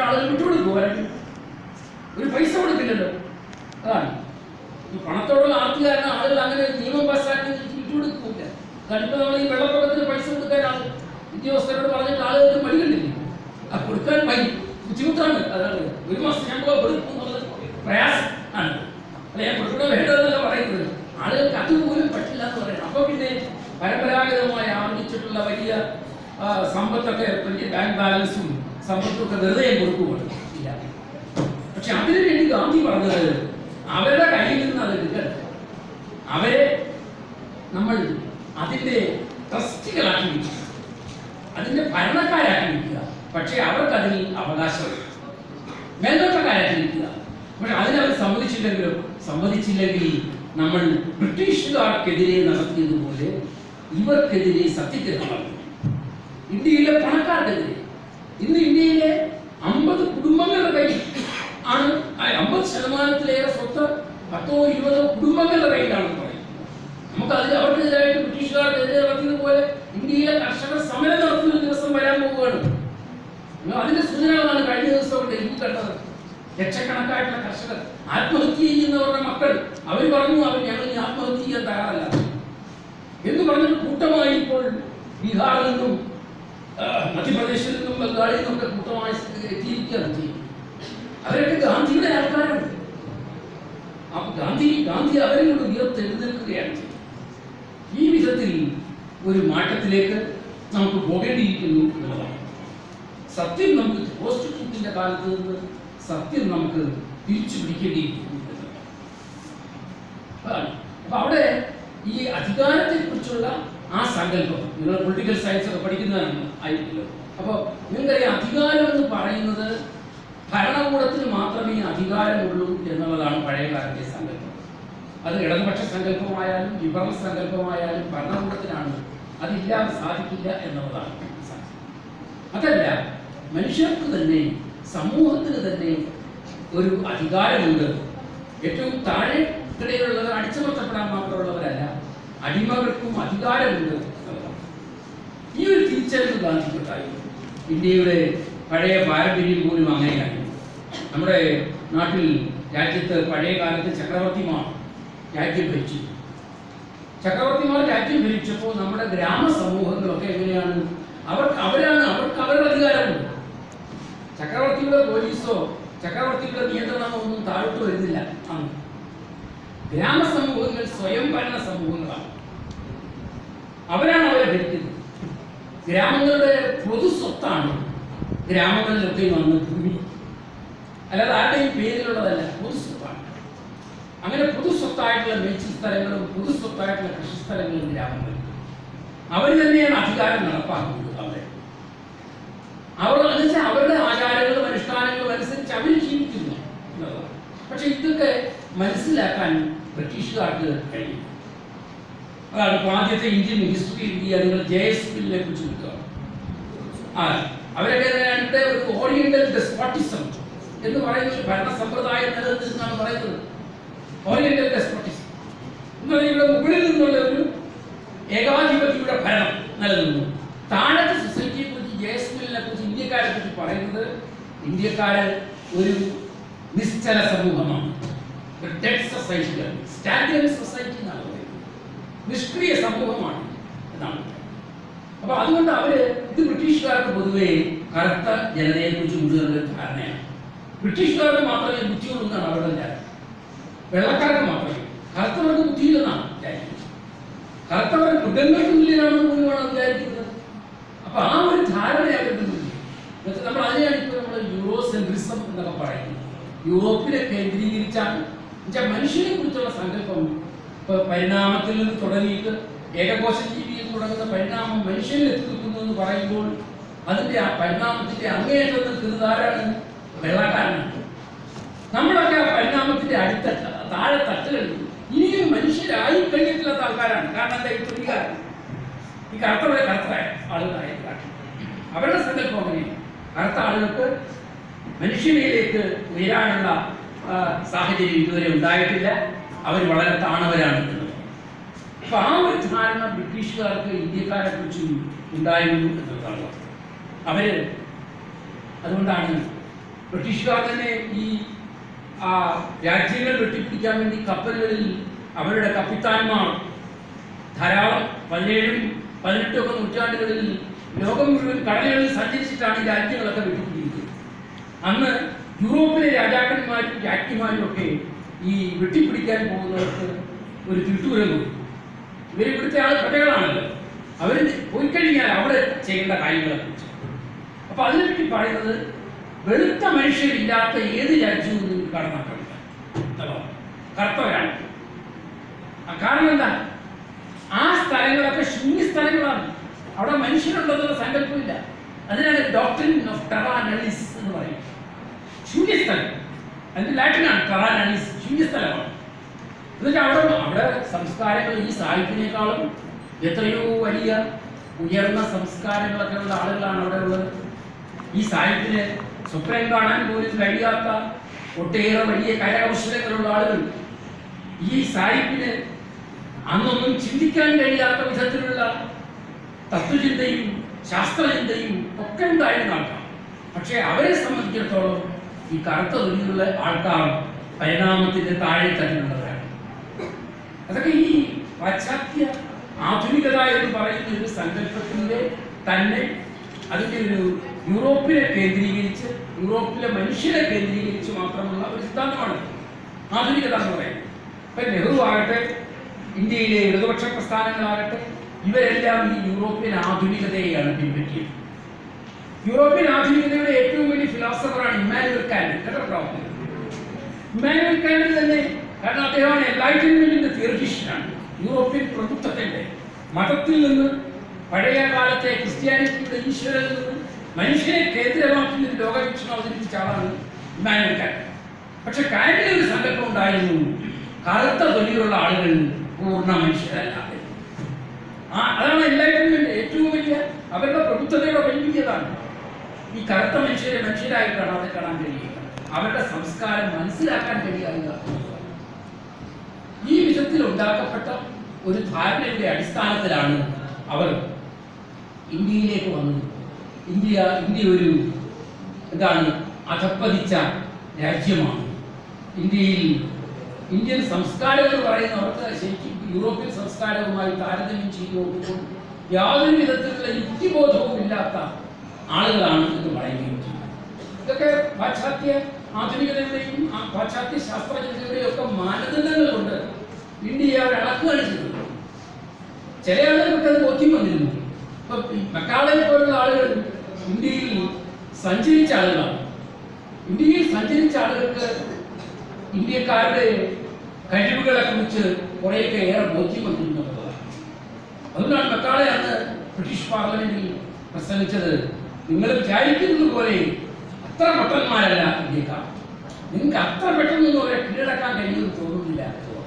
ആളുകൾ വിട്ടുകൊടുക്കും വരട്ടെ ഒരു പൈസ കൊടുക്കില്ലല്ലോ അതാണ് ഈ പണത്തോടുള്ള ആർത്തികാരണം ആളുകൾ അങ്ങനെ നിയമം പാസ്സാക്കി വിട്ടുകൊടുക്കില്ല കണ്ടു നമ്മൾ ഈ വെള്ളപ്പൊക്കത്തിന് പൈസ കൊടുക്കാൻ ആൾ ഉദ്യോഗസ്ഥരോട് പറഞ്ഞിട്ട് ആളുകൾക്ക് മടികണ്ടില്ലേ ആ കൊടുക്കാൻ ഭയ ബുദ്ധിമുട്ടാണ് അതാണ് ഒരു മാസം ഞാൻ പോകാൻ കൊടുക്കും എന്നുള്ളത് പ്രയാസം ആണ് അല്ല ഞാൻ കൊടുക്കണോ വേണ്ടതെന്നല്ല പറയുന്നത് ആളുകൾക്ക് അതുപോലും പറ്റില്ല എന്ന് പറയണം അപ്പൊ പിന്നെ പരമ്പരാഗതമായി ആർജിച്ചിട്ടുള്ള വലിയ ആ, സമ്പത്തൊക്കെ വലിയ ബാങ്ക് ബാലൻസും സമ്പത്തും ഒക്കെ വെറുതെ കൊടുക്കുവാണ് ഇല്ല പക്ഷെ അതിനു വേണ്ടി ഗാന്ധി പറഞ്ഞത് അവരുടെ കയ്യിൽ നിന്ന് അത് എടുക്കരുത് അവരെ നമ്മൾ അതിന്റെ ട്രസ്റ്റികളാക്കി വയ്ക്കുക അതിന്റെ ഭരണക്കാരാക്കി വയ്ക്കുക പക്ഷേ അവർക്ക് അതിൽ അവകാശമുണ്ട് മേൽനോട്ടക്കാരാക്കി വയ്ക്കുക പക്ഷെ അതിനവർ സമ്മതിച്ചില്ലെങ്കിലും സമ്മതിച്ചില്ലെങ്കിൽ നമ്മൾ ബ്രിട്ടീഷുകാർക്കെതിരെ നടത്തിയതുപോലെ ഇവർക്കെതിരെ സത്യത്തിൽ നടന്നു ഇന്ത്യയിലെ പണക്കാർക്കെതിരെ ഇന്ന് ഇന്ത്യയിലെ അമ്പത് കുടുംബങ്ങളുടെ കയ്യിൽ ആണ് അമ്പത് ശതമാനത്തിലേറെ സ്വത്ത് പത്തോ ഇരുപതോ കുടുംബങ്ങളുടെ കയ്യിലാണ് പറയുന്നത് നമുക്ക് അതിൽ അവർക്കെതിരായിട്ട് ബ്രിട്ടീഷുകാർക്കെതിരെ നടത്തിയതുപോലെ ഇന്ത്യയിലെ കർഷകർ സമരം നടത്തുന്ന ഒരു ദിവസം വരാൻ പോവുകയാണ് നിങ്ങൾ അതിന്റെ സൂചനകളാണ് കഴിഞ്ഞ ദിവസം ഡൽഹി കണ്ടത് ലക്ഷക്കണക്കായിട്ടുള്ള കർഷകർ ആത്മഹത്യ ചെയ്യുന്നവരുടെ മക്കൾ അവർ പറഞ്ഞു അവർ ഞങ്ങൾ ഇനി ആത്മഹത്യ ചെയ്യാൻ തയ്യാറല്ല എന്ന് പറഞ്ഞിട്ട് കൂട്ടമായി ഇപ്പോൾ ബീഹാറിൽ നിന്നും ആ, മധ്യപ്രദേശിൽ നിന്നും ബംഗാളിൽ നിന്നും ഒക്കെ കൂട്ടമായി എത്തിയിരിക്കുകയാണ് ചെയ്യുന്നത് അവരൊക്കെ ഗാന്ധിയുടെ ആൾക്കാരാണ് അപ്പൊ ഗാന്ധി ഗാന്ധി അവരെ കൊണ്ട് ഉയർത്തെഴുന്നേൽക്കുകയാണ് ചെയ്യുന്നത് ഈ വിധത്തിൽ ഒരു മാറ്റത്തിലേക്ക് നമുക്ക് പോകേണ്ടിയിരിക്കുന്നു എന്നുള്ളതാണ് സത്യം നമുക്ക് പോസ്റ്റ് ട്രൂത്തിന്റെ കാലത്ത് നിന്ന് സത്യം നമുക്ക് തിരിച്ചു പിടിക്കേണ്ടിയിരിക്കുന്നു എന്നുള്ളതാണ്. അതാണ്. അപ്പൊ അവിടെ ഈ അധികാരത്തെ കുറിച്ചുള്ള ആ സങ്കല്പം നിങ്ങൾ പൊളിറ്റിക്കൽ സയൻസ് ഒക്കെ പഠിക്കുന്നതാണ് ആയിരിക്കുമല്ലോ അപ്പോൾ നിങ്ങൾക്കറിയാം അധികാരം എന്ന് പറയുന്നത് ഭരണകൂടത്തിന് മാത്രമേ അധികാരമുള്ളൂ എന്നുള്ളതാണ് പഴയ കാലത്തെ സങ്കല്പം അത് ഇടതുപക്ഷ സങ്കല്പമായാലും ലിബറൽ സങ്കല്പമായാലും ഭരണകൂടത്തിനാണ് അതില്ലാതെ സാധിക്കില്ല എന്നുള്ളതാണ് മനസ്സിലാക്കുന്നത്. അതല്ല മനുഷ്യർക്ക് തന്നെ സമൂഹത്തിന് തന്നെ ഒരു അധികാരമുണ്ട് ഏറ്റവും താഴെ കിടയിലുള്ളവർ അടിച്ചമർത്തപ്പെടാൻ മാത്രമുള്ളവരല്ല അടിമകൾക്കും അധികാരമുണ്ട് എന്നുള്ളതാണ്. ഈ ഒരു തിരിച്ചറിവ് ഗാന്ധിക്കുണ്ടായി ഇന്ത്യയുടെ പഴയ പാരമ്പര്യം പോലും അങ്ങനെയാണ് നമ്മുടെ നാട്ടിൽ രാജ്യത്ത് പഴയ കാലത്ത് ചക്രവർത്തിമാർ രാജ്യം ഭരിച്ചു ചക്രവർത്തിമാർ രാജ്യം ഭരിച്ചപ്പോൾ നമ്മുടെ ഗ്രാമ സമൂഹങ്ങളൊക്കെ എങ്ങനെയാണ് അവർക്ക് അവരാണ് അവർക്ക് അവരുടെ അധികാരമുണ്ട് ചക്രവർത്തിയുടെ പോലീസോ ചക്രവർത്തിയുടെ നിയന്ത്രണമോ ഒന്നും താഴോട്ട് വരുന്നില്ല അന്ന് ഗ്രാമ സമൂഹങ്ങൾ സ്വയം ഭരണ സമൂഹങ്ങളാണ് അവരാണ് അവരെ ഭരിക്കുന്നത് ഗ്രാമങ്ങളുടെ പൊതു സ്വത്താണ് ഗ്രാമങ്ങളിലൊക്കെ വന്ന് ഭൂമി അല്ലാതെ ആരുടെയും പേരിലുള്ളതല്ല പൊതു സ്വത്താണ് അങ്ങനെ പൊതു സ്വത്തായിട്ടുള്ള മേച്ചിൽ സ്ഥലങ്ങളും പൊതു സ്വത്തായിട്ടുള്ള കൃഷിസ്ഥലങ്ങളും ഗ്രാമങ്ങളിൽ അവർ തന്നെയാണ് അധികാരം നടപ്പാക്കുന്നത് അവിടെ അവർ എന്നുവെച്ചാൽ അവരുടെ ആചാരങ്ങളും അനുഷ്ഠാനങ്ങളും അനുസരിച്ച് അവർ ജീവിക്കുന്നു എന്നുള്ളതാണ് പക്ഷെ ഇതൊക്കെ മനസ്സിലാക്കാൻ ബ്രിട്ടീഷുകാർക്ക് കഴിയും അതാണ് ഇപ്പോൾ ആദ്യത്തെ ഇന്ത്യൻ ഹിസ്റ്ററി ഇന്ത്യ നിങ്ങൾ ജെ എസ് ബില്ലിനെ കുറിച്ച് നോക്കുക ആ അവരൊക്കെ എങ്ങനെയാണ് ഇവിടെ ഒരു ഓറിയന്റൽ ഡെസ്പോട്ടിസം എന്ന് പറയുന്ന ഒരു ഭരണ സമ്പ്രദായം നിലനിന്നിരുന്നാണ് പറയുന്നത് ഓറിയന്റൽ ഡെസ്പോട്ടിസം എന്ന് പറഞ്ഞാൽ ഇവിടെ മുകളിൽ നിന്നുള്ള ഒരു ഏകാധിപതിയുടെ ഭരണം നിലനിന്നു താഴത്തെ സൊസൈറ്റിയെ കുറിച്ച് ജെ എസ് ബില്ലിനെ കുറിച്ച് ഇന്ത്യക്കാരെ കുറിച്ച് പറയുന്നത് ഇന്ത്യക്കാര് ഒരു നിശ്ചല സമൂഹമാണ് ഡെഡ് സൊസൈറ്റിയാണ് സ്റ്റാഗ്നന്റ് സൊസൈറ്റി എന്നാണ് പറയുന്നത് നിഷ്ക്രിയ സമൂഹമാണ് എന്നാണ് അപ്പൊ അതുകൊണ്ട് അവര് ഇത് ബ്രിട്ടീഷുകാർക്ക് പൊതുവെ കറുത്ത ജനതയെ കുറിച്ച് കൂടുതൽ ധാരണയാണ് ബ്രിട്ടീഷുകാർക്ക് മാത്രമേ ബുദ്ധിയുള്ളൂ എന്നാണ് അവരുടെ ധാരണ വെള്ളക്കാർക്ക് മാത്രമേ കറുത്തവർക്ക് ബുദ്ധിയില്ലെന്നാണ് വിചാരിക്കുന്നത് കറുത്തവർ മൃഗങ്ങൾക്ക് തുല്യരാണെന്ന് പോലുമാണ് വിചാരിക്കുന്നത് അപ്പൊ ആ ഒരു ധാരണ അവരുടെ മുന്നിൽ എന്നുവെച്ചാൽ നമ്മൾ അതിനെയാണ് ഇപ്പോൾ നമ്മൾ യൂറോ സെൻട്രിസം എന്നൊക്കെ പറയുന്നത് യൂറോപ്പിനെ കേന്ദ്രീകരിച്ചാണ് എന്നുവെച്ചാൽ മനുഷ്യനെ കുറിച്ചുള്ള സങ്കല്പം ഇപ്പൊ പരിണാമത്തിൽ നിന്ന് തുടങ്ങിയിട്ട് ഏകകോശ ജീവിയിൽ തുടങ്ങുന്ന പരിണാമം മനുഷ്യനിൽ എത്തിക്കുന്നു എന്ന് പറയുമ്പോൾ അതിന്റെ ആ പരിണാമത്തിന്റെ അങ്ങേയറ്റം നിൽക്കുന്നത് ആരാണ് വെള്ളക്കാരനാണ് നമ്മളൊക്കെ ആ പരിണാമത്തിന്റെ അടിത്തട്ട താഴെ തട്ടുകളിൽ ഇനിയും മനുഷ്യരായി കഴിഞ്ഞിട്ടില്ലാത്ത ആൾക്കാരാണ് കാരണം എന്താ ഈ തുണികാരൻ ഈ കറുത്തവരെ കറുത്തരായ ആളുകളായ കാട്ടി അവരുടെ സങ്കല്പം അങ്ങനെയാണ് കറുത്ത ആളുകൾക്ക് മനുഷ്യനിലേക്ക് ഉയരാനുള്ള ആ, സാഹചര്യം ഇതുവരെ ഉണ്ടായിട്ടില്ല അവർ വളരെ താണവരാണ് എന്നുള്ളത്. അപ്പൊ ആ ഒരു ധാരണ ബ്രിട്ടീഷുകാർക്ക് ഇന്ത്യക്കാരെ കുറിച്ചും ഉണ്ടായിരുന്നു എന്നുള്ളതാണ് അവര് അതുകൊണ്ടാണ് ബ്രിട്ടീഷുകാർ തന്നെ ഈ ആ, രാജ്യങ്ങൾ വെട്ടിപ്പിടിക്കാൻ വേണ്ടി കപ്പലുകളിൽ അവരുടെ കപ്പിത്താന്മാർ ധാരാളം പതിനേഴും പതിനെട്ടും ഒക്കെ നൂറ്റാണ്ടുകളിൽ ലോകം മുഴുവൻ കടലുകളിൽ സഞ്ചരിച്ചിട്ടാണ് ഈ രാജ്യങ്ങളൊക്കെ വെട്ടിപ്പിടിക്കുന്നത് അന്ന് യൂറോപ്പിലെ രാജാക്കന്മാരും രാജ്ഞിമാരും ഒക്കെ ഈ വെട്ടിപ്പിടിക്കാൻ പോകുന്നവർക്ക് ഒരു തിട്ടൂരം കൊടുക്കും ഇവർ ഇവിടുത്തെ ആൾ പ്രജകളാണല്ലോ അവർ പോയി കഴിഞ്ഞാൽ അവിടെ ചെയ്യേണ്ട കാര്യങ്ങളെ കുറിച്ച് അപ്പൊ അതിനെപ്പറ്റി പറയുന്നത് വെളുത്ത മനുഷ്യരില്ലാത്ത ഏത് രാജ്യവും നിങ്ങൾക്ക് കടന്നാക്രമിക്കാം എന്നുള്ളതാണ്. കറുത്തവരാണ് ആ കാരണം എന്താ ആ സ്ഥലങ്ങളൊക്കെ ശൂന്യ സ്ഥലങ്ങളാണ് അവിടെ മനുഷ്യരുള്ളതെന്നുള്ള സങ്കല്പമില്ല അതിനാണ് ഡോക്ടറിൻ ഓഫ് ടെറാനലിസ് എന്ന് പറയും ശൂന്യസ്ഥലം അതിന്റെ ലാറ്റിനാണ് ടെറാനലിസ് ശൂന്യസ്ഥലമാണ് എന്നുവെച്ചാൽ അവിടെ അവിടെ സംസ്കാരങ്ങൾ ഈ സാഹിത്യനേക്കാളും എത്രയോ വലിയ ഉയർന്ന സംസ്കാരങ്ങളൊക്കെ ഉള്ള ആളുകളാണ് അവിടെ ഉള്ളത് ഈ സാഹിത്യത്തിന് സ്വപ്നം കാണാൻ പോലും കഴിയാത്ത ഒട്ടേറെ വലിയ കരകൗശലങ്ങളുള്ള ആളുകൾ ഈ സാഹിത്യത്തിന് അന്നൊന്നും ചിന്തിക്കാൻ കഴിയാത്ത വിധത്തിലുള്ള തത്വചിന്തയും ശാസ്ത്രചിന്തയും ഒക്കെ ഉണ്ടായിരുന്ന ആൾക്കാർ പക്ഷേ അവരെ സംബന്ധിച്ചിടത്തോളം ഈ കറുത്ത തൊഴിലുള്ള ആൾക്കാർ പരിണാമത്തിന്റെ താഴെ തട്ടിലുള്ളവരാണ് അതൊക്കെ ഈ പാശ്ചാത്യ ആധുനികത എന്ന് പറയുന്ന ഒരു സങ്കല്പത്തിന്റെ തന്നെ അതിന്റെ ഒരു യൂറോപ്പിനെ കേന്ദ്രീകരിച്ച് യൂറോപ്പിലെ മനുഷ്യരെ കേന്ദ്രീകരിച്ച് മാത്രമുള്ള ഒരു സിദ്ധാന്തമാണ് ആധുനികത എന്ന് പറയുന്നത് ഇപ്പൊ നെഹ്റു ആകട്ടെ ഇന്ത്യയിലെ ഇടതുപക്ഷ പ്രസ്ഥാനങ്ങളാകട്ടെ ഇവരെല്ലാം ഈ യൂറോപ്യൻ ആധുനികതയെയാണ് പിൻപറ്റിയത് യൂറോപ്യൻ ആധുനികതയുടെ ഏറ്റവും വലിയ ഫിലോസഫറാണ് ഇമ്മാനുവൽ കാൻഡ് കേട്ടോ ഇമ്മാനുവൽ കാൻഡ് തന്നെ കാരണം അദ്ദേഹമാണ് എൻലൈറ്റൻമെന്റിന്റെ തിയറിറ്റീഷ്യനാണ് യൂറോപ്യൻ പ്രഭുത്വത്തിന്റെ മതത്തിൽ നിന്ന് പഴയ കാലത്തെ ക്രിസ്ത്യാനിറ്റിയുടെ ഈശ്വരനിൽ നിന്ന് മനുഷ്യനെ കേന്ദ്രമാക്കി ഒരു ലോകവീക്ഷണം അവതരിപ്പിച്ച ആളാണ് ഇമ്മാനുവൽ കാൻഡ് പക്ഷെ കാൻഡിന് ഒരു സങ്കല്പം ഉണ്ടായിരുന്നു കറുത്ത തൊലിയുള്ള ആളുകൾ പൂർണ്ണ മനുഷ്യരല്ലാതെ ആ അതാണ് എൻലൈറ്റൻമെന്റ് ഏറ്റവും വലിയ അവരുടെ പ്രഭുത്വതയുടെ വലിയതാണ് ഈ കറുത്ത മനുഷ്യരെ മനുഷ്യരായി കാണാതെ കാണാൻ കഴിയുക അവരുടെ സംസ്കാരം മനസ്സിലാക്കാൻ കഴിയുക എന്നുള്ളതാണ്. ഈ വിധത്തിൽ ഉണ്ടാക്കപ്പെട്ട ഒരു ധാരണയുടെ അടിസ്ഥാനത്തിലാണ് അവർ ഇന്ത്യയിലേക്ക് വന്നത് ഇന്ത്യ ഇന്ത്യ ഒരു എന്താണ് അധപ്പതിച്ച രാജ്യമാണ് ഇന്ത്യയിൽ ഇന്ത്യൻ സംസ്കാരം എന്ന് പറയുന്നവർക്ക് ശരിക്കും യൂറോപ്യൻ സംസ്കാരവുമായി താരതമ്യം ചെയ്ത് നോക്കുമ്പോൾ യാതൊരു വിധത്തിലുള്ള യുക്തിബോധവും ഇല്ലാത്ത ആളുകളാണ് എന്ന് പറയുകയും ചെയ്യും ഇതൊക്കെ പാശ്ചാത്യ ആധുനികതയുടെയും ആ പാശ്ചാത്യ ശാസ്ത്രജ്ഞതയുടെയും ഒക്കെ മാനദണ്ഡങ്ങൾ കൊണ്ട് ഇന്ത്യയെ അവർ അളക്കുകയാണ് ചെയ്തത് ചില ആളുകൾക്ക് അത് ബോധ്യം വന്നിരുന്നു ഇപ്പൊ ഈ മക്കാളെ പോലുള്ള ആളുകൾ ഇന്ത്യയിൽ സഞ്ചരിച്ച ആളുകളാണ് ഇന്ത്യയിൽ സഞ്ചരിച്ച ആളുകൾക്ക് ഇന്ത്യക്കാരുടെ കഴിവുകളെ കുറിച്ച് കുറേയൊക്കെ ഏറെ ബോധ്യം വന്നിരുന്നു എന്നുള്ളതാണ് അതുകൊണ്ടാണ് മക്കാളെ അന്ന് ബ്രിട്ടീഷ് പാർലമെന്റിൽ പ്രസംഗിച്ചത് നിങ്ങൾ വിചാരിക്കുന്നത് പോലെ അത്ര പൊട്ടന്മാരല്ല ഇന്ത്യക്കാർ നിങ്ങൾക്ക് അത്ര പെട്ടെന്നൊന്നും അവരെ കീഴടക്കാൻ കഴിയുമെന്ന് തോന്നുന്നില്ല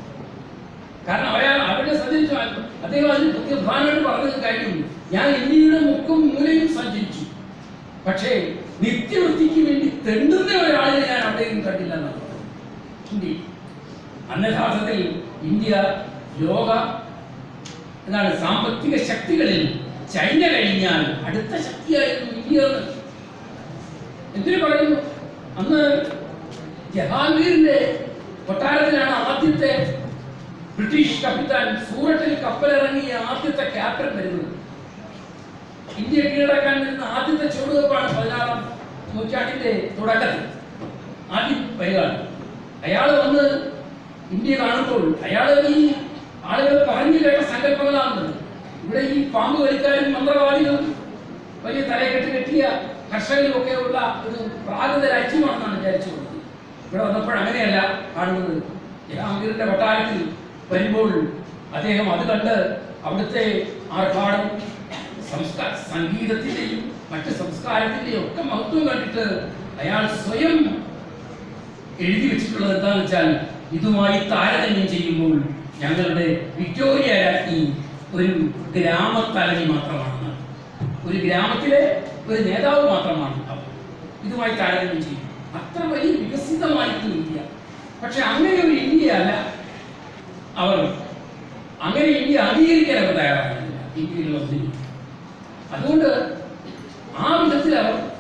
കാരണം അയാൾ അവരുടെ സഞ്ചരിച്ചു അദ്ദേഹം അതിന് പുതിയ പ്രധാനമായിട്ട് പറഞ്ഞത് കാര്യം ഞാൻ ഇന്ത്യയുടെ മുക്കും മൂലയും സഞ്ചരിച്ചു പക്ഷേ നിത്യവൃത്തിക്ക് വേണ്ടി തെണ്ടുന്ന ഒരാളിനെ ഞാൻ അവിടെയും കണ്ടില്ല എന്നാണ് ഇന്ത്യ അന്ന് യഥാർത്ഥത്തിൽ ഇന്ത്യ ലോക എന്താണ് സാമ്പത്തിക ശക്തികളിൽ ചൈന കഴിഞ്ഞാൽ അടുത്ത ശക്തിയായിരുന്നു ഇന്ത്യ എന്ന് എന്തിനു പറയുന്നു അന്ന് ജഹാംഗീറിന്റെ കൊട്ടാരത്തിലാണ് ആദ്യത്തെ ബ്രിട്ടീഷ് കപ്പിത്താൻ സൂററ്റിൽ കപ്പലിറങ്ങിയ ആദ്യത്തെ ക്യാപ്റ്റൻ വരുന്നത് ഇന്ത്യ കീഴടക്കാൻ വരുന്ന ആദ്യത്തെ ചുവടുവെപ്പാണ് പതിനാറാം നൂറ്റാണ്ടിന്റെ തുടക്കത്തിൽ ആദ്യം വരികയാണ് അയാൾ വന്ന് ഇന്ത്യ കാണുമ്പോൾ അയാൾ ഈ ആളുകൾ പറഞ്ഞു കേട്ട സങ്കല്പങ്ങളാണുള്ളത് ഇവിടെ ഈ പാമ്പ് വലിക്കാരും മന്ത്രവാദികളും വലിയ തലയെക്കെട്ട് കെട്ടിയ കർഷകരും ഒക്കെ ഉള്ള ഒരു പ്രാകൃത രാജ്യമാണെന്നാണ് വിചാരിച്ചുകൊണ്ടത് ഇവിടെ വന്നപ്പോൾ അങ്ങനെയല്ല കാണുന്നത് ജഹാംഗീറിന്റെ കൊട്ടാരത്തിൽ വരുമ്പോൾ അദ്ദേഹം അത് കണ്ട് അവിടുത്തെ ആർഭാടം സംസ്കാര സംഗീതത്തിന്റെയും മറ്റ് സംസ്കാരത്തിന്റെയും ഒക്കെ മഹത്വം കണ്ടിട്ട് അയാൾ സ്വയം എഴുതി വെച്ചിട്ടുള്ളത് എന്താണെന്ന് വെച്ചാൽ ഇതുമായി താരതമ്യം ചെയ്യുമ്പോൾ ഞങ്ങളുടെ വിക്ടോറിയ രാജ്ഞി ഒരു ഗ്രാമത്തലവി മാത്രമാണ് ഒരു ഗ്രാമത്തിലെ ഒരു നേതാവ് മാത്രമാണ് അവർ ഇതുമായി താരതമ്യം ചെയ്യും അത്ര വലിയ വികസിതമായിട്ടുള്ള ഇന്ത്യ പക്ഷെ അങ്ങനെ ഒരു ഇന്ത്യ അല്ല അവർ അങ്ങനെ ഇന്ത്യ അംഗീകരിക്കാൻ അവർ തയ്യാറാകുന്നില്ല ഇന്ത്യയിലുള്ള ഒന്നിനും അതുകൊണ്ട് ആ വിധത്തിൽ അവർ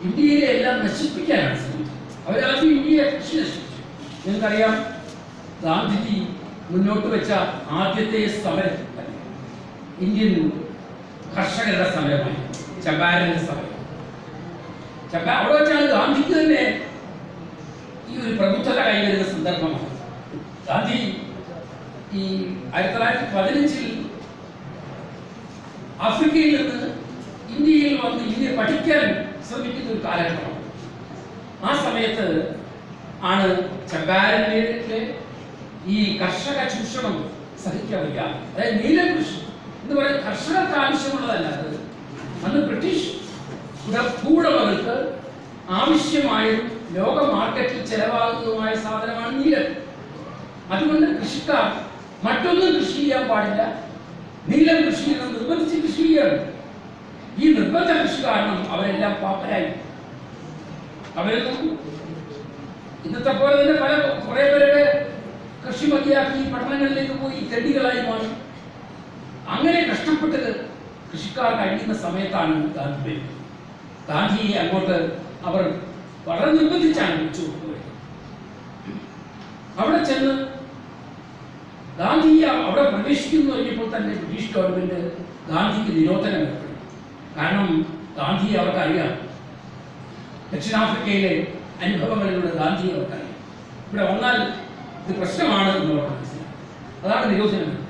ഇന്ത്യയിലെ എല്ലാം നശിപ്പിക്കാനാണ് ശ്രമിച്ചത് അവരാദ്യം ഇന്ത്യയെ കൃഷി നശിപ്പിച്ചു നിങ്ങൾക്കറിയാം ഗാന്ധിജി മുന്നോട്ട് വെച്ച ആദ്യത്തെ സമരം തന്നെ ഇന്ത്യൻ കർഷകരുടെ സമരമായി ചമ്പാരന്റെ സമരം ചമ്പാ അവിടെ വെച്ചാണ് ഗാന്ധിക്ക് തന്നെ ഈ ഒരു പ്രബുദ്ധത കൈവരുന്ന സന്ദർഭമാണ് ഗാന്ധി ഈ ആയിരത്തി തൊള്ളായിരത്തി പതിനഞ്ചിൽ ആഫ്രിക്കയിൽ നിന്ന് ഇന്ത്യയിൽ വന്ന് ഇന്ത്യ പഠിക്കാൻ ശ്രമിക്കുന്ന ഒരു കാലഘട്ടമാണ് ആ സമയത്ത് ആണ് ചമ്പാരനിലെ ഈ കർഷക ചൂഷണം സഹിക്കാൻ വയ്യാതെ അതായത് നീലകൃഷി എന്ന് പറയുന്നത് കർഷകർക്ക് ആവശ്യമുള്ളതല്ല അത് അന്ന് ബ്രിട്ടീഷ് ഉട- ഭൂവുടമകൾക്ക് ആവശ്യമായും ലോക മാർക്കറ്റിൽ ചെലവാകുന്നതുമായ സാധനമാണ് നീലം അതുകൊണ്ട് കൃഷിക്കാർ മറ്റൊന്നും കൃഷി ചെയ്യാൻ പാടില്ല നീലം കൃഷി ചെയ്യണം നിർബന്ധിച്ച് കൃഷി ചെയ്യണം ഈ നിർബന്ധ കൃഷി കാരണം അവരെല്ലാം പാപ്പരായി അവരൊന്നും ഇന്നത്തെ പോലെ തന്നെ പല കുറെ പേരുടെ കൃഷി മതിയാക്കി പട്ടണങ്ങളിലേക്ക് പോയി തെണ്ടികളായി മാറി അങ്ങനെ കഷ്ടപ്പെട്ട് കൃഷിക്കാർ കഴിയുന്ന സമയത്താണ് ഗാന്ധി വരുന്നത് ഗാന്ധിയെ അങ്ങോട്ട് അവർ വളരെ നിർബന്ധിച്ചാണ് വിളിച്ചു കൊണ്ടുപോയത് അവിടെ ചെന്ന് ഗാന്ധി അവിടെ പ്രവേശിക്കുന്നു കഴിഞ്ഞപ്പോൾ തന്നെ ബ്രിട്ടീഷ് ഗവൺമെന്റ് ഗാന്ധിക്ക് നിരോധനം ഏർപ്പെടുത്തി കാരണം ഗാന്ധിയെ അവർക്കറിയാം ദക്ഷിണാഫ്രിക്കയിലെ അനുഭവങ്ങളിലൂടെ ഗാന്ധിയെ അവർക്കറിയാം ഇവിടെ വന്നാൽ ഇത് പ്രശ്നമാണ് എന്നവർക്ക് മനസ്സിലായി അതാണ് നിരോധനം ഏർപ്പെടുത്തിയത്.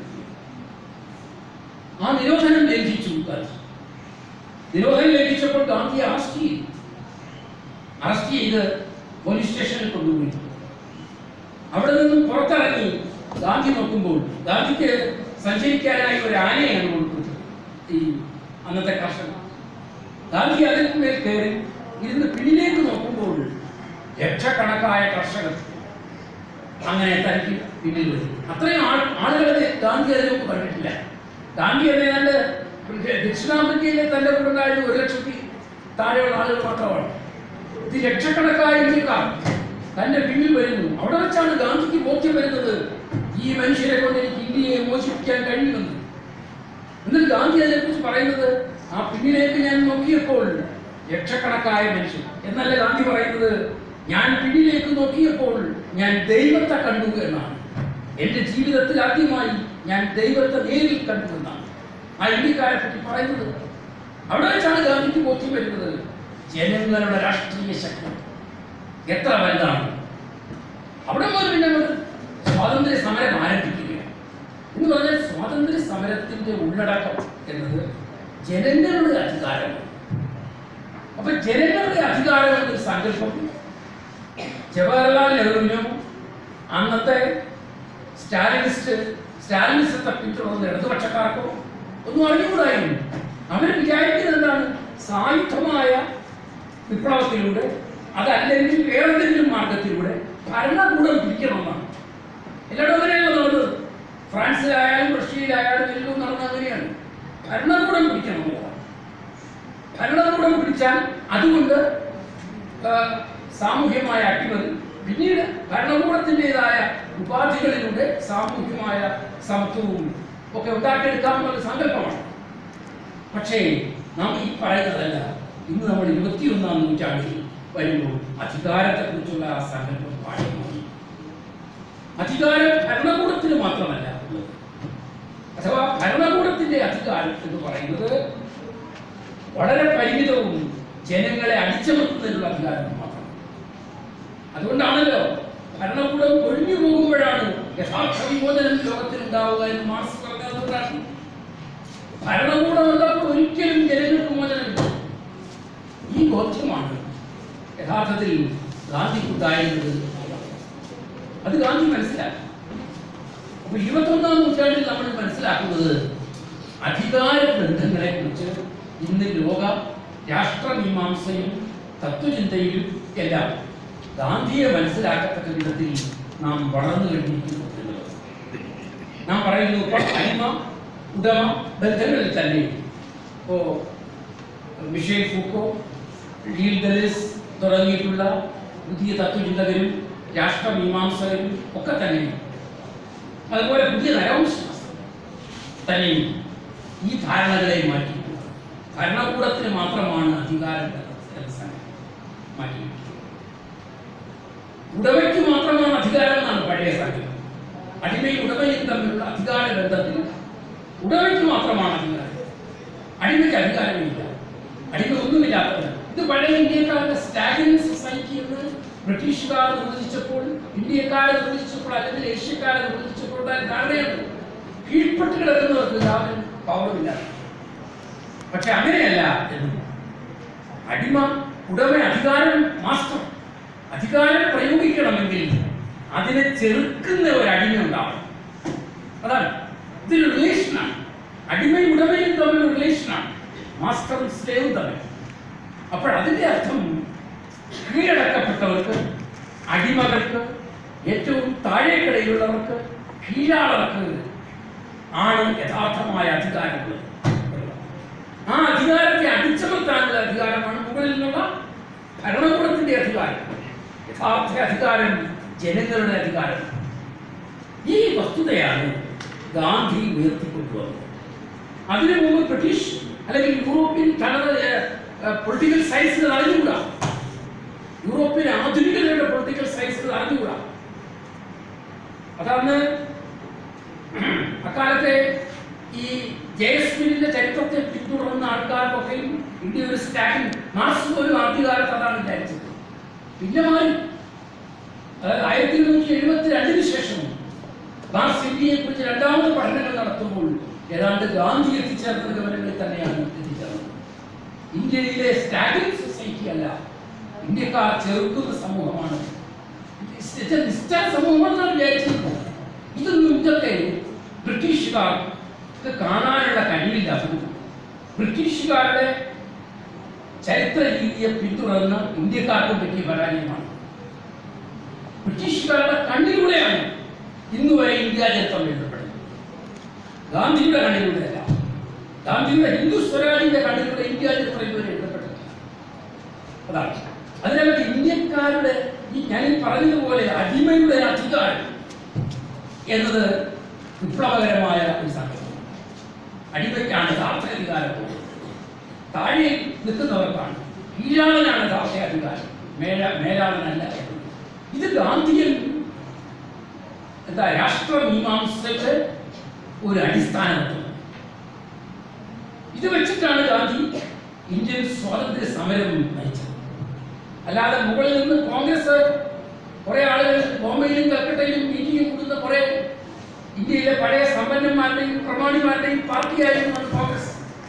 ആ നിരോധനം ലംഘിച്ചു ഗാന്ധി നിരോധനം ലംഘിച്ചപ്പോൾ ഗാന്ധിയെ അറസ്റ്റ് ചെയ്തു അറസ്റ്റ് ചെയ്ത് പോലീസ് സ്റ്റേഷനിൽ കൊണ്ടുപോയി അവിടെ നിന്നും പുറത്തിറങ്ങി ഗാന്ധി നോക്കുമ്പോൾ ഗാന്ധിക്ക് സഞ്ചരിക്കാനായി ഒരു ആനയാണ് കൊടുത്തത് ഈ അന്നത്തെ കർഷകർ ഗാന്ധി അതിൽ മേൽ കയറി ഇരുന്ന് പിന്നിലേക്ക് നോക്കുമ്പോൾ ലക്ഷക്കണക്കായ കർഷകർ അങ്ങനെ തനിക്ക് പിന്നിൽ വരും അത്രയും ആൾ ആളുകളെ ഗാന്ധി അതിന് മുമ്പ് കണ്ടിട്ടില്ല ഗാന്ധി അത് ഏതാണ്ട് ദക്ഷിണാഫ്രിക്കയിലെ തന്റെ കൂടെ ഉണ്ടായിരുന്ന ഒരു ലക്ഷത്തി താഴെയുള്ള ആളുകൾ മാത്രമാണ് ഇത് ലക്ഷക്കണക്കായ ഇന്ത്യക്കാർ തന്റെ പിന്നിൽ വരുന്നു അവിടെ വെച്ചാണ് ഗാന്ധിക്ക് ബോധ്യം വരുന്നത് ഈ മനുഷ്യരെ കൊണ്ട് എനിക്ക് ഇന്ത്യയെ മോചിപ്പിക്കാൻ കഴിയുമെന്ന് എന്നിട്ട് ഗാന്ധി അതിനെക്കുറിച്ച് പറയുന്നത് ആ പിന്നിലേക്ക് ഞാൻ നോക്കിയപ്പോൾ ലക്ഷക്കണക്കായ മനുഷ്യൻ എന്നല്ല ഗാന്ധി പറയുന്നത് ഞാൻ പിന്നിലേക്ക് നോക്കിയപ്പോൾ ഞാൻ ദൈവത്തെ കണ്ടു എന്നാണ് എന്റെ ജീവിതത്തിൽ ആദ്യമായി ഞാൻ ദൈവത്തെ നേരിൽ കണ്ടു എന്നാണ് ആ ഇന്ത്യക്കാരെ പറ്റി പറയുന്നത് അവിടെ വെച്ചാണ് ഗാന്ധിക്ക് ബോധ്യം വരുന്നത് ജനങ്ങളുടെ രാഷ്ട്രീയ ശക്തി എത്ര വലുതാണ് അവിടെ മുതൽ പിന്നെ അങ്ങോട്ട് സ്വാതന്ത്ര്യ സമരം ആരംഭിക്കുകയാണ് എന്ന് പറഞ്ഞാൽ സ്വാതന്ത്ര്യ സമരത്തിന്റെ ഉള്ളടക്കം എന്നത് ജനങ്ങളുടെ അധികാരമാണ് അപ്പൊ ജനങ്ങളുടെ അധികാരം എന്നൊരു സങ്കല്പം ജവഹർലാൽ നെഹ്റുവിനോ അന്നത്തെ സ്റ്റാലിനിസ്റ്റ് സ്റ്റാലിനിസത്തെ പിന്തുടർന്ന ഇടതുപക്ഷക്കാർക്കോ ഒന്നും അറിഞ്ഞുകൂടായിരുന്നു അവർ വിചാരിക്കുന്നത് എന്താണ് സായുധമായ വിപ്ലവത്തിലൂടെ അതല്ലെങ്കിൽ ഏതെങ്കിലും മാർഗത്തിലൂടെ ഭരണകൂടം പിടിക്കണമെന്നാണ് എല്ലായിടും അങ്ങനെയല്ല നടന്നത് ഫ്രാൻസിലായാലും റഷ്യയിലായാലും എല്ലാം നടന്നത് അങ്ങനെയാണ് ഭരണകൂടം പിടിക്കണം എന്നുള്ളതാണ് ഭരണകൂടം പിടിച്ചാൽ അതുകൊണ്ട് ആ, സാമൂഹ്യമായ അട്ടിമറി പിന്നീട് ഭരണകൂടത്തിൻ്റെതായ ഉപാധികളിലൂടെ സാമൂഹ്യമായ സമത്വവും ഒക്കെ ഉണ്ടാക്കിയെടുക്കാമെന്നുള്ള സങ്കല്പമാണ് പക്ഷേ നാം ഈ പറയുന്നതല്ല ഇന്ന് നമ്മൾ ഇരുപത്തിയൊന്നാം നൂറ്റാണ്ടിൽ വരുമ്പോൾ അധികാരത്തെക്കുറിച്ചുള്ള ആ സങ്കല്പം പാഠമായി അധികാരം ഭരണകൂടത്തിന് മാത്രമല്ല ഉള്ളത് അഥവാ ഭരണകൂടത്തിന്റെ അധികാരം എന്ന് പറയുന്നത് വളരെ പരിമിതവും ജനങ്ങളെ അടിച്ചമർത്തുന്നതിനുള്ള അധികാരം മാത്രം അതുകൊണ്ടാണല്ലോ ഭരണകൂടം ഒഴിഞ്ഞു പോകുമ്പോഴാണ് യഥാർത്ഥ വിമോചനം ലോകത്തിൽ ഉണ്ടാവുക എന്ന് മാർക്സ് പറഞ്ഞത് അതുകൊണ്ടാണ് ഭരണകൂടം ഉള്ളപ്പോൾ ഒരിക്കലും ജനങ്ങൾക്ക് മോചനമില്ല ഈ ബോധ്യമാണ് യഥാർത്ഥത്തിൽ ഗാന്ധിക്കുണ്ടായിരുന്നത് അത് ഗാന്ധി മനസ്സിലാക്കി അപ്പൊ ഇരുപത്തൊന്നാം നൂറ്റാണ്ടിൽ നമ്മൾ മനസ്സിലാക്കുന്നത് അധികാര ബന്ധങ്ങളെ കുറിച്ച് ഇന്ന് ലോക രാഷ്ട്രമീമാംസയും തത്വചിന്തയിലും എല്ലാം ഗാന്ധിയെ മനസ്സിലാക്കത്തക്ക വിധത്തിൽ നാം വളർന്നു കഴിഞ്ഞിരിക്കുന്നു എന്നുള്ളത്. നാം പറയുന്നു ഇപ്പൊ അടിമ ഉടമ ബന്ധങ്ങളിൽ തന്നെ ഇപ്പോ മിഷേൽ ഫൂക്കോ ലീൽ ദലിസ് തുടങ്ങിയിട്ടുള്ള പുതിയ തത്വചിന്തകരും രാഷ്ട്രമീമാംസകരും ഒക്കെ തന്നെ അതുപോലെ പുതിയ നരവംശാസ്ത്രം തന്നെയും ഈ ധാരണകളെ മാറ്റി ഭരണകൂടത്തിന് മാത്രമാണ് അധികാരം എന്ന സംഗതി. മാറ്റിയിരിക്കുന്നത് ഉടമയ്ക്ക് മാത്രമാണ് അധികാരം എന്നാണ് പഴയ സാഹചര്യം അടിമയും ഉടമയും തമ്മിലുള്ള അധികാര ബന്ധത്തിൽ ഉടമയ്ക്ക് മാത്രമാണ് അധികാരം അടിമയ്ക്ക് അധികാരമില്ല അടിമ ഒന്നുമില്ലാത്തത് ഇത് പഴയ ഇന്ത്യക്കാരുടെ സ്റ്റാലിൻ സൊസൈറ്റി എന്ന് ബ്രിട്ടീഷുകാർ നിർവചിച്ചപ്പോൾ ഇന്ത്യക്കാരെ നിർവചിച്ചപ്പോൾ അല്ലെങ്കിൽ ഏഷ്യക്കാരെ നിർവചിച്ചപ്പോൾ ഉണ്ടായ ധാരണയുണ്ട് കീഴ്പ്പെട്ട് കിടക്കുന്നവർക്ക് യാതൊരു പവറുമില്ല പക്ഷെ അങ്ങനെയല്ല എന്ന് അടിമ ഉടമ അധികാരം മാസ്റ്റർ അധികാരം പ്രയോഗിക്കണമെങ്കിൽ അതിനെ ചെറുക്കുന്ന ഒരു അടിമ ഉണ്ടാവണം അതാണ് ഇതൊരു റിലേഷനാണ് അടിമയും ഉടമയും തമ്മിൽ റിലേഷനാണ് മാസ്റ്ററും സ്ലേവും തമ്മിൽ അപ്പോൾ അതിന്റെ അർത്ഥം കീഴടക്കപ്പെട്ടവർക്ക് അടിമകൾക്ക് ഏറ്റവും താഴേക്കിടയിലുള്ളവർക്ക് കീഴാളർക്ക് ആണ് യഥാർത്ഥമായ അധികാരമുള്ളത് ആ അധികാരത്തെ അടിച്ചമർത്താനുള്ള അധികാരമാണ് മുകളിൽ നിന്നുള്ള ഭരണകൂടത്തിന്റെ അധികാരം യഥാർത്ഥ അധികാരം ജനങ്ങളുടെ അധികാരം ഈ വസ്തുതയാണ് ഗാന്ധി ഉയർത്തിക്കൊണ്ടുവന്നത് അതിനു മുമ്പ് ബ്രിട്ടീഷ് അല്ലെങ്കിൽ യൂറോപ്യൻ തനത് പൊളിറ്റിക്കൽ സയൻസുകൾ അറിഞ്ഞുകൂടാ യൂറോപ്യൻ ആധുനികതയുടെ പൊളിറ്റിക്കൽ സയൻസുകൾ അറിഞ്ഞുകൂടാ അതാണ് അക്കാലത്തെ ഈ ജയസ്മിനിന്റെ ചരിത്രത്തെ പിന്തുടർന്ന ആൾക്കാർക്കൊക്കെയും ഇന്ത്യ ഒരു സ്റ്റാലിൻ മാർക്സ് പോലും ആദ്യകാലത്ത് അതാണ് വിചാരിച്ചത് പിന്നെ മാറി അതായത് ആയിരത്തി എണ്ണൂറ്റി എഴുപത്തി രണ്ടിന് ശേഷം മാർക്സ് ഇന്ത്യയെ കുറിച്ച് രണ്ടാമത് പഠനങ്ങൾ നടത്തുമ്പോൾ ഏതാണ്ട് ഗാന്ധി എത്തിച്ചേർന്ന നിഗമനങ്ങളിൽ തന്നെയാണ് എത്തിച്ചേർന്നത് ഇന്ത്യയിലെ സ്റ്റാലിൻ സൊസൈറ്റി അല്ല ഇന്ത്യക്കാർ ചെറുക്കുന്ന സമൂഹമാണ് ഇത് നിശ്ചയ സമൂഹമാണെന്നാണ് വിചാരിച്ചിരുന്നത് ഇതൊന്നും ഇതൊക്കെ ബ്രിട്ടീഷുകാർക്ക് കാണാനുള്ള കഴിവില്ലാത്തതും ബ്രിട്ടീഷുകാരുടെ ചരിത്ര രീതിയെ പിന്തുടർന്ന് ഇന്ത്യക്കാർക്കും പറ്റിയ പരാജയമാണ് ബ്രിട്ടീഷുകാരുടെ കണ്ണിലൂടെയാണ് ഇന്ന് വരെ ഇന്ത്യ ചരിത്രം എഴുതപ്പെടുന്നത് ഗാന്ധിയുടെ കണ്ണിലൂടെയല്ല ഗാന്ധിയുടെ ഹിന്ദു സ്വരാജിന്റെ കണ്ണിലൂടെ ഇന്ത്യ ചരിത്രം ഇതുവരെ എഴുതപ്പെട്ടിട്ടില്ല അതാണ് അതിനകത്ത് ഇന്ത്യക്കാരുടെ ഈ ഞാൻ ഈ പറഞ്ഞതുപോലെ അടിമയുടെ അധികാരം എന്നത് വിപ്ലവകരമായ ഒരു സംഗതിയാണ് അടിമയ്ക്കാണ് യഥാർത്ഥ അധികാരം താഴെ നിൽക്കുന്നവർക്കാണ് കീഴാളനാണ് യഥാർത്ഥ അധികാരം മേല മേലാളനല്ല ഇത് ഗാന്ധിയൻ എന്താ രാഷ്ട്രമീമാംസയുടെ ഒരു അടിസ്ഥാനത്വം ഇത് വെച്ചിട്ടാണ് ഗാന്ധി ഇന്ത്യൻ സ്വാതന്ത്ര്യ സമരം നയിച്ചത് അല്ലാതെ മുകളിൽ നിന്ന് കോൺഗ്രസ് കുറെ ആളുകൾ ബോംബെയിലും കൽക്കട്ടയിലും മീറ്റിംഗ് കൂടുന്ന കുറെ ഇന്ത്യയിലെ പഴയ സമ്പന്നന്മാരുടെയും പ്രമാണിമാരുടെയും പാർട്ടിയായിരുന്നു അന്ന് കോൺഗ്രസ്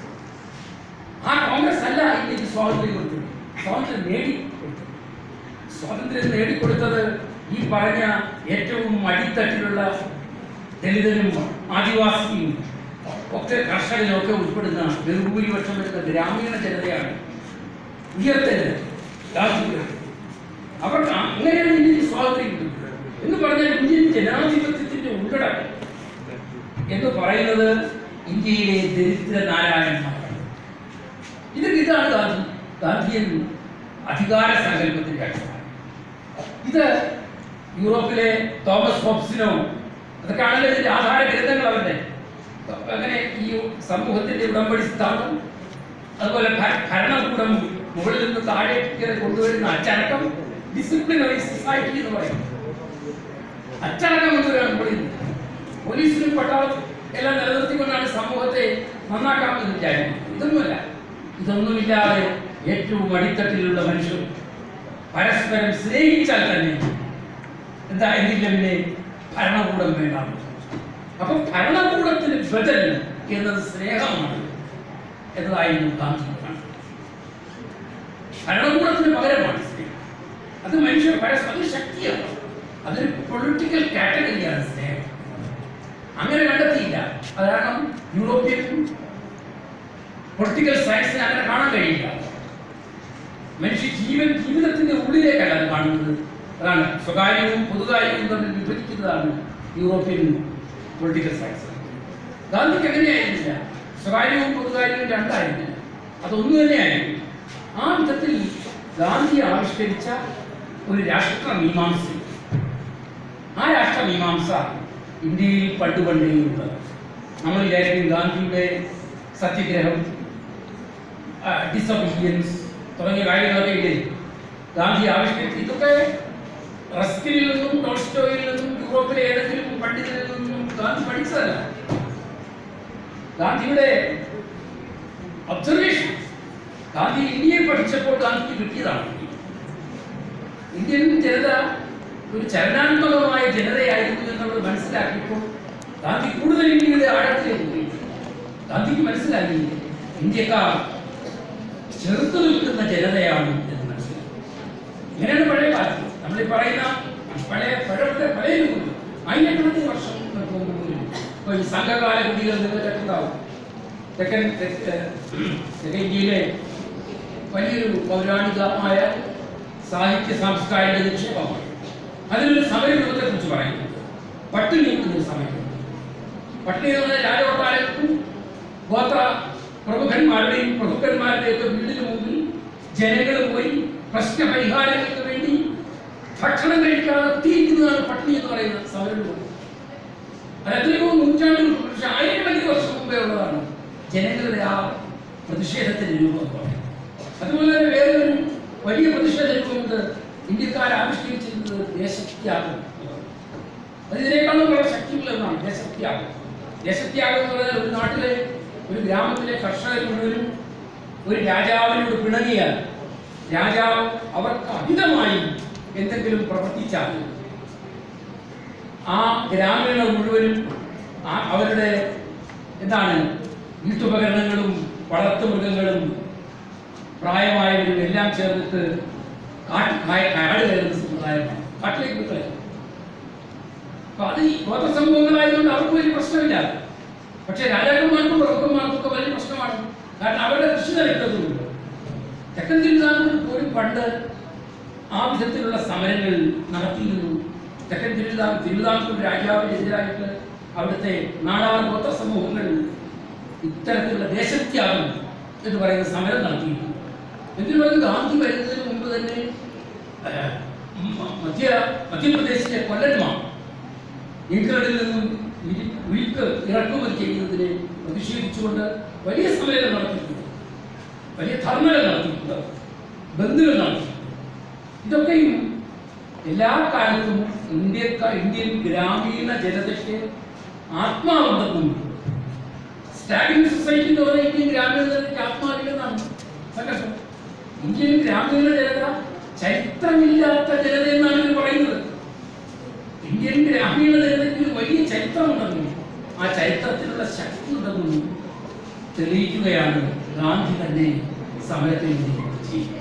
ആ കോൺഗ്രസ് അല്ല ഇന്ത്യക്ക് സ്വാതന്ത്ര്യം കൊടുത്തത് സ്വാതന്ത്ര്യം നേടിക്കൊടുത്തത് സ്വാതന്ത്ര്യം നേടിക്കൊടുത്തത് ഈ പറഞ്ഞ ഏറ്റവും അടിത്തട്ടിലുള്ള ദലിതനും ആദിവാസിയും ഒക്കെ കർഷകനും ഒക്കെ ഉൾപ്പെടുന്ന ബഹുഭൂരിപക്ഷം വരുന്ന ഗ്രാമീണ ജനതയാണ് ഉയർത്തരുത് ഗാന്ധിയുടെ അവർക്ക് അങ്ങനെയാണ് ഇന്ത്യക്ക് സ്വാതന്ത്ര്യം കിട്ടുന്നത് എന്ന് പറഞ്ഞാൽ ഇന്ത്യൻ ജനാധിപത്യത്തിന്റെ ഉള്ളടക്കം എന്ന് പറയുന്നത് ഇന്ത്യയിലെ ദരിദ്ര നാരായണന്മാരാണ് ഇത് ഇതാണ് ഗാന്ധി ഗാന്ധിയൻ അധികാര സങ്കല്പത്തിന്റെ അടിസ്ഥാനം ഇത് യൂറോപ്പിലെ തോമസ് ഹോബ്സിനോ അതൊക്കെ ആണല്ലോ ഇതിന്റെ ആധാര ഗ്രന്ഥങ്ങൾ അവരുടെ അങ്ങനെ ഈ സമൂഹത്തിന്റെ ഉടമ്പടി സിദ്ധാന്തം അതുപോലെ ഭ- ഭരണകൂടം മുകളിൽ നിന്ന് താഴേക്ക് കൊണ്ടുവരുന്ന അച്ചടക്കം ഡിസിപ്ലിനറി സൊസൈറ്റി എന്ന് പറയും അച്ചടക്കം കൊണ്ടുവരാണ് മുകളിൽ നിന്ന്. പോലീസിനും പട്ടാളം എല്ലാം നിലനിർത്തിക്കൊണ്ടാണ് സമൂഹത്തെ നന്നാക്കാമെന്ന് വിചാരിക്കുന്നത് ഇതൊന്നുമല്ല ഇതൊന്നുമില്ലാതെ ഏറ്റവും അടിത്തട്ടിലുള്ള മനുഷ്യർ പരസ്പരം സ്നേഹിച്ചാൽ തന്നെ എന്താ എന്നില്ല പിന്നെ ഭരണകൂടം വേണം അപ്പൊ ഭരണകൂടത്തിന് ബദൽ എന്നത് സ്നേഹമാണ് എന്നതായിരുന്നു ഗാന്ധി കാണുന്നത്. ഭരണകൂടത്തിന് പകരമാണ് സ്നേഹം അത് മനുഷ്യർ പരസ്പരം അത് ശക്തിയാണ് അതൊരു പൊളിറ്റിക്കൽ കാറ്റഗറിയാണ് സ്നേഹം അങ്ങനെ കണ്ടെത്തിയില്ല അത് കാരണം യൂറോപ്യൻ പൊളിറ്റിക്കൽ സയൻസിന് അങ്ങനെ കാണാൻ കഴിയില്ല മനുഷ്യ ജീവൻ ജീവിതത്തിന്റെ ഉള്ളിലേക്കല്ല അത് കാണുന്നത് അതാണ് സ്വകാര്യവും പൊതുകാര്യവും തമ്മിൽ വിഭജിക്കുന്നതാണ് യൂറോപ്യൻ പൊളിറ്റിക്കൽ സയൻസ് ഗാന്ധിക്ക് അങ്ങനെയായിരുന്നില്ല സ്വകാര്യവും പൊതുകാര്യവും രണ്ടായിരുന്നില്ല അതൊന്നു തന്നെയായിരുന്നു ആ വിധത്തിൽ ഗാന്ധി ആവിഷ്കരിച്ച ഒരു രാഷ്ട്രമീമാംസ ആ രാഷ്ട്രമീമാംസ ഇന്ത്യയിൽ പണ്ട് പണ്ടേയുള്ളത് നമ്മൾ വിചാരിക്കും ഗാന്ധിയുടെ സത്യഗ്രഹം ഡിസൊബീഡിയൻസ് തുടങ്ങിയ കാര്യങ്ങളൊക്കെ ഇല്ലേ ഗാന്ധി ആവിഷ്കരിച്ചു ഇതൊക്കെ റസ്കിൽ നിന്നും ടോൾസ്റ്റോയിൽ നിന്നും യൂറോപ്പിലെ ഏതെങ്കിലും പണ്ഡിതരിൽ നിന്നും ഗാന്ധി പഠിച്ചതല്ല ഗാന്ധിയുടെ ഒബ്സർവേഷൻ ഗാന്ധി ഇന്ത്യയെ പഠിച്ചപ്പോൾ ഗാന്ധിക്ക് കിട്ടിയതാണ് ഇന്ത്യൻ ജനത ഒരു ചലനാത്മകമായ ജനതയായിരുന്നു എന്നുള്ളത് മനസ്സിലാക്കിയപ്പോൾ ഗാന്ധി കൂടുതൽ ഇന്ത്യയുടെ ആഴത്തിലേക്ക് പോയി ഗാന്ധിക്ക് മനസ്സിലാക്കി ഇന്ത്യക്കാർ ചെറുത്തു നിൽക്കുന്ന ജനതയാണ് എന്ന് മനസ്സിലാക്കി ഇങ്ങനെയാണ് പഴയ കാലത്ത് നമ്മൾ ഈ പറയുന്ന പഴയ പഴയ പഴയ യുഗം ആയിരക്കണക്കിന് വർഷം മുമ്പ് ഇപ്പൊ ഈ സംഘകാല കുടികൾ നിങ്ങൾ കേട്ടിട്ടുണ്ടാവും തെക്കൻ തെക്ക് തെക്കൻ ഇന്ത്യയിലെ വലിയൊരു പൗരാണികമായ സാഹിത്യ സാംസ്കാരിക നിക്ഷേപമാണ് അതിലൊരു സമരരൂപത്തെ കുറിച്ച് പറയുന്നത് പട്ടിണി എന്നൊരു സമരം പട്ടിണി എന്ന് പറഞ്ഞാൽ രാജകൊട്ടാരത്തും ഗോത്ര പ്രമുഖന്മാരുടെയും പ്രഭുക്കന്മാരുടെയും ഒക്കെ വീടിന് മുമ്പിൽ ജനങ്ങൾ പോയി പ്രശ്ന പരിഹാരങ്ങൾക്ക് വേണ്ടി ഭക്ഷണം കഴിക്കാതെ തീരുന്നതാണ് പട്ടിണി എന്ന് പറയുന്ന സമരരൂപം അത് എത്രയോ നൂറ്റാണ്ടുകൾ പക്ഷെ ആയിരക്കണക്കിന് വർഷം മുമ്പേ ഉള്ളതാണ് ജനങ്ങളുടെ ആ പ്രതിഷേധത്തിന്റെ രൂപം എന്ന് പറയുന്നത് അതുപോലെ തന്നെ വേറൊരു വലിയ പ്രതിഷേധ രൂപമുണ്ട് ഇന്ത്യക്കാർ ആവിഷ്കരിച്ചിരുന്നത് ദേശത്യാഗം അത് ഇതിനേക്കാളും വളരെ ശക്തിയുള്ള ഒന്നാണ് ദേശത്യാഗം ദേശത്യാഗം എന്ന് പറഞ്ഞാൽ ഒരു നാട്ടിലെ ഒരു ഗ്രാമത്തിലെ കർഷകർ മുഴുവനും ഒരു രാജാവിനോട് പിണങ്ങിയാൽ രാജാവ് അവർക്ക് അഹിതമായി എന്തെങ്കിലും പ്രവർത്തിച്ചാൽ ആ ഗ്രാമീണർ മുഴുവനും ആ അവരുടെ എന്താണ് വീട്ടുപകരണങ്ങളും വളർത്തുമൃഗങ്ങളും പ്രായമായവരും എല്ലാം ചേർന്നിട്ട് കാട്ട് കായ- കാട് കയറുന്ന സമുദായമാണ് കാട്ടിലേക്ക് വിട്ടത് അപ്പൊ അത് ഈ ഗോത്രസമൂഹങ്ങളായതുകൊണ്ട് അവർക്ക് വലിയ പ്രശ്നമില്ല പക്ഷെ രാജാക്കന്മാർക്കും പ്രഭുക്കന്മാർക്കും ഒക്കെ വലിയ പ്രശ്നമാണ് കാരണം അവരുടെ കൃഷി നിലയ്ക്കത്തുമില്ല തെക്കൻ തിരുവിതാംകൂർ പോലും പണ്ട് ആ വിധത്തിലുള്ള സമരങ്ങൾ നടത്തിയിരുന്നു തെക്കൻ തിരുവിതാം തിരുവിതാംകൂർ രാജാവിനെതിരായിട്ട് അവിടുത്തെ നാടാർ ഗോത്ര സമൂഹങ്ങൾ ഇത്തരത്തിലുള്ള ദേശത്യാഗം എന്ന് പറയുന്ന സമരം നടത്തിയിരുന്നു എന്നിട്ട് പറയുന്നത് ഗാന്ധി വരുന്നതിന് മുമ്പ് തന്നെ ഏഹ്, മ- മധ്യ മധ്യപ്രദേശിലെ കൊല്ലന്മാർ ഇംഗ്ലണ്ടിൽ നിന്നും ഉരി- ഉരുക്ക് ഇറക്കുമതി ചെയ്യുന്നതിനെ പ്രതിഷേധിച്ചുകൊണ്ട് വലിയ സമരങ്ങൾ നടത്തിയിട്ടുണ്ട് വലിയ ധർമ്മകൾ നടത്തിയിട്ടുണ്ട് ബന്ധുകൾ നടത്തിയിട്ടുണ്ട് ഇതൊക്കെയും എല്ലാ കാലത്തും ഇന്ത്യക്ക ഇന്ത്യൻ ഗ്രാമീണ ജനതയ്ക്ക് ആത്മാവുണ്ടെന്നുണ്ട് സ്റ്റാൻഡിംഗ് സൊസൈറ്റി എന്ന് പറയുന്നത് ഇന്ത്യൻ ഗ്രാമീണ ജനതയ്ക്ക് ആത്മാവില്ലെന്നാണ് സങ്കല്പം ഇന്ത്യൻ ഗ്രാമീണ ജനത ചരിത്രമില്ലാത്ത ജനത എന്നാണ് ഇവർ പറയുന്നത് ഇന്ത്യൻ ഗ്രാമീണ ജനതയ്ക്ക് ഒരു വലിയ ചരിത്രമുണ്ടെന്നും ആ ചരിത്രത്തിലുള്ള ശക്തി ഉണ്ടെന്നും തെളിയിക്കുകയാണ് ഗാന്ധി തന്നെ സമരത്തിൽ ചെയ്യുന്നത്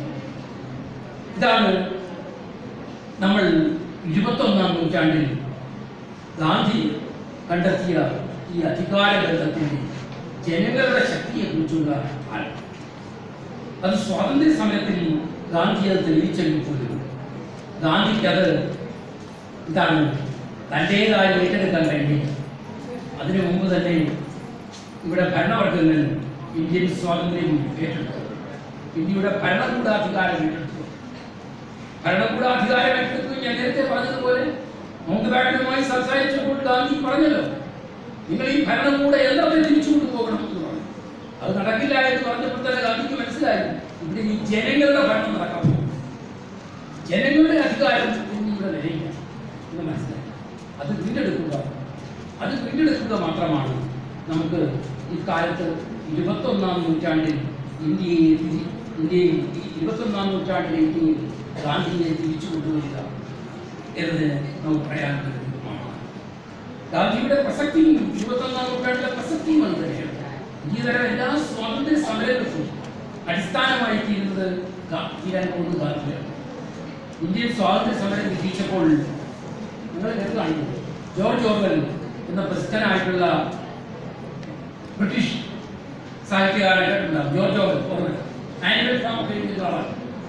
ഇതാണ് നമ്മൾ ഇരുപത്തൊന്നാം നൂറ്റാണ്ടിൽ ഗാന്ധി കണ്ടെത്തിയ ഈ അധികാര ബന്ധത്തിന്റെ ജനങ്ങളുടെ ശക്തിയെ കുറിച്ചുള്ള ആലം അത് സ്വാതന്ത്ര്യ സമരത്തിൽ ഗാന്ധി അത് തെളിയിച്ചെങ്കിൽ പോലും ഗാന്ധിക്ക് അത് ഇതാണ് തൻ്റേതായി ഏറ്റെടുക്കാൻ കഴിഞ്ഞില്ല അതിനു മുമ്പ് തന്നെ ഇവിടെ ഭരണവർഗങ്ങൾ ഇന്ത്യൻ സ്വാതന്ത്ര്യം ഏറ്റെടുത്തു ഇന്ത്യയുടെ ഭരണകൂടാധികാരം ഏറ്റെടുത്തു ഭരണകൂടാധികാരം ഏറ്റെടുത്തു ഞാൻ നേരത്തെ പറഞ്ഞതുപോലെ മൗണ്ട് ബാറ്റനുമായി സംസാരിച്ചപ്പോൾ ഗാന്ധി പറഞ്ഞല്ലോ നിങ്ങൾ ഈ ഭരണകൂട യന്ത്രത്തെ തിരിച്ചു കൊണ്ടുപോകണം എന്ന് പറഞ്ഞു അത് നടക്കില്ല എന്ന് പറഞ്ഞപ്പോൾ തന്നെ ഗാന്ധിക്ക് മനസ്സിലായി ഇവിടെ ഈ ജനങ്ങളുടെ ഭരണം നടക്കാൻ പോകും ജനങ്ങളുടെ അധികാരം ഇനി ഇവിടെ നിലയില്ല എന്ന് മനസ്സിലായി അത് വീണ്ടെടുക്കുക അത് വീണ്ടെടുക്കുക മാത്രമാണ് നമുക്ക് ഇക്കാലത്ത് ഇരുപത്തൊന്നാം നൂറ്റാണ്ടിൽ ഇന്ത്യയെ തിരി ഇന്ത്യയിൽ ഈ ഇരുപത്തൊന്നാം നൂറ്റാണ്ടിലെ ഇന്ത്യയിൽ ഗാന്ധിയെ തിരിച്ചു കൊണ്ടുവരിക എന്നത് നമുക്ക് പറയാനുള്ള ഒരു രൂപമാണ് ഗാന്ധിയുടെ പ്രസക്തിയും ഇരുപത്തൊന്നാം നൂറ്റാണ്ടിലെ പ്രസക്തിയും അത് തന്നെയാണ് ഈ തരം എല്ലാ സ്വാതന്ത്ര്യ സമരങ്ങൾക്കും അടിസ്ഥാനമായി തീരുന്നത് ഗാ- തീരാൻ പോകുന്നത് ഗാന്ധിയാണ് ഇന്ത്യൻ സ്വാതന്ത്ര്യ സമരം വിജയിച്ചപ്പോൾ നിങ്ങൾ കേട്ടതാണ് ജോർജ് ഓർവൽ എന്ന പ്രസിദ്ധനായിട്ടുള്ള ബ്രിട്ടീഷ് സാഹിത്യകാരൻ കേട്ടിട്ടുണ്ടാവും George Orwell Orwell Animal Farm ഒക്കെ എഴുതിയ ആളാണ്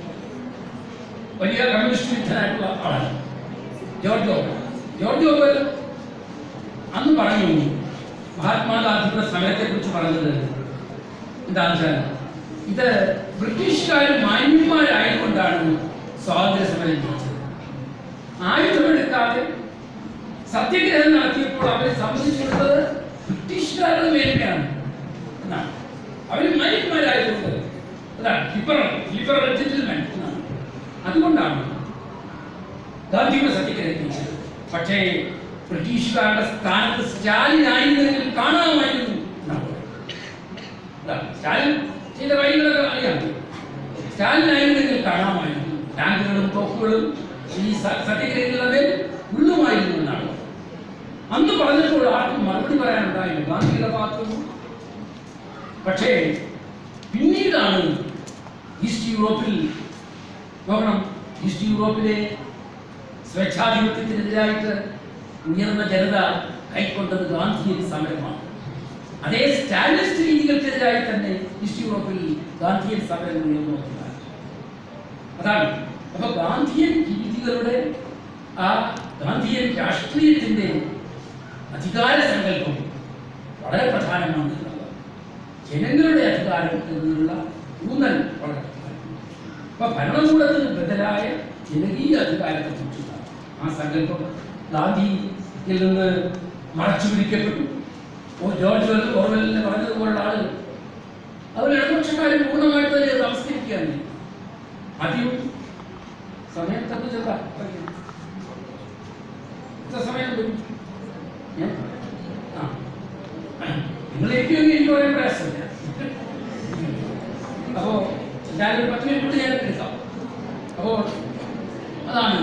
വലിയ കമ്മ്യൂണിസ്റ്റ് വിരുദ്ധനായിട്ടുള്ള ആളാണ് ജോർജ് ഓർവൽ ജോർജ് ഓർവൽ അന്ന് പറഞ്ഞു മഹാത്മാഗാന്ധിയുടെ സമരത്തെക്കുറിച്ച് പറഞ്ഞത് എന്താണെന്ന് വെച്ചാൽ ഇത് ബ്രിട്ടീഷുകാർ മാന്യന്മാരായതുകൊണ്ടാണ് സ്വാതന്ത്ര്യ സമരം ജയിച്ചത് ആയുധമെടുക്കാതെ സത്യഗ്രഹം നടത്തിയപ്പോൾ അവരെ സംബന്ധിച്ചുള്ളത് ബ്രിട്ടീഷുകാരുടെ മേന്മയാണ് എന്നാണ് അവർ മാന്യന്മാരായതുകൊണ്ട് അതാണ് ലിബറൽ ലിബറൽ ജെന്റിൽമെൻ എന്നാണ് അതുകൊണ്ടാണ് ഗാന്ധിയുടെ സത്യഗ്രഹിക്കുന്നത് പക്ഷേ ബ്രിട്ടീഷുകാരുടെ സ്ഥാനത്ത് സ്റ്റാലിൻ ആയിരുന്നെങ്കിൽ കാണാമായിരുന്നു എന്നാണ് പറയുന്നത്. ഇതാണ്. സ്റ്റാലിൻ ചെയ്ത കാര്യങ്ങളൊക്കെ അറിയാം സ്റ്റാലിൻ ആയിരുന്നെങ്കിൽ കാണാമായിരുന്നു ടാങ്കുകളും തോക്കുകളും ഈ സ- സത്യഗ്രഹികളുടെ ഉള്ളുമായിരുന്നു എന്നാണ് പറയുന്നത്. അന്ന് പറഞ്ഞപ്പോൾ ആർക്കും മറുപടി പറയാനുണ്ടായില്ല ഗാന്ധിയുടെ ഭാഗത്തുനിന്നും പക്ഷേ പിന്നീടാണ് ഈസ്റ്റ് യൂറോപ്പിൽ നോക്കണം ഈസ്റ്റ് യൂറോപ്പിലെ സ്വേച്ഛാധിപത്യത്തിനെതിരായിട്ട് ഉയർന്ന ജനത കൈക്കൊണ്ടത് ഗാന്ധിയൻ സമരമാണ് അതേ സ്റ്റാലിനിസ്റ്റ് രീതികൾക്കെതിരായി തന്നെ ഈസ്റ്റ് യൂറോപ്പിൽ ഗാന്ധിയൻ സമരം ഉയർന്നു വന്നതാണ് അതാണ് അപ്പൊ ഗാന്ധിയൻ രീതികളുടെ ആ ഗാന്ധിയൻ രാഷ്ട്രീയത്തിന്റെ അധികാര സങ്കല്പം വളരെ പ്രധാനമാണ് എന്നുള്ളത് ജനങ്ങളുടെ അധികാരം എന്നുള്ള ഊന്നൽ വളരെ പ്രധാനമാണ് അപ്പൊ ഭരണകൂടത്തിന് ബദലായ ജനകീയ അധികാരത്തെ കുറിച്ചുള്ള ആ സങ്കല്പം ഗാന്ധിയിൽ നിന്ന് മറച്ചു പിടിക്കപ്പെട്ടു ഓ ജോർജ് വെൽ- ഓർവെലിനെ പറഞ്ഞതുപോലുള്ള ആളുകൾ അവർ ഇടതുപക്ഷക്കാരെ പൂർണ്ണമായിട്ട് തന്നെ നമസ്കരിക്കുകയാണ് ആദ്യം സമയം തപ്പു ചെറുതാ എത്ര സമയം വരും ഞാൻ ആ നിങ്ങളേക്ക് എനിക്ക് പറയാൻ പ്രയാസമില്ല അപ്പോ എന്തായാലും ഒരു പത്ത് മിനിറ്റ് കൊണ്ട് ഞാൻ എടുക്കാം അപ്പോ അതാണ്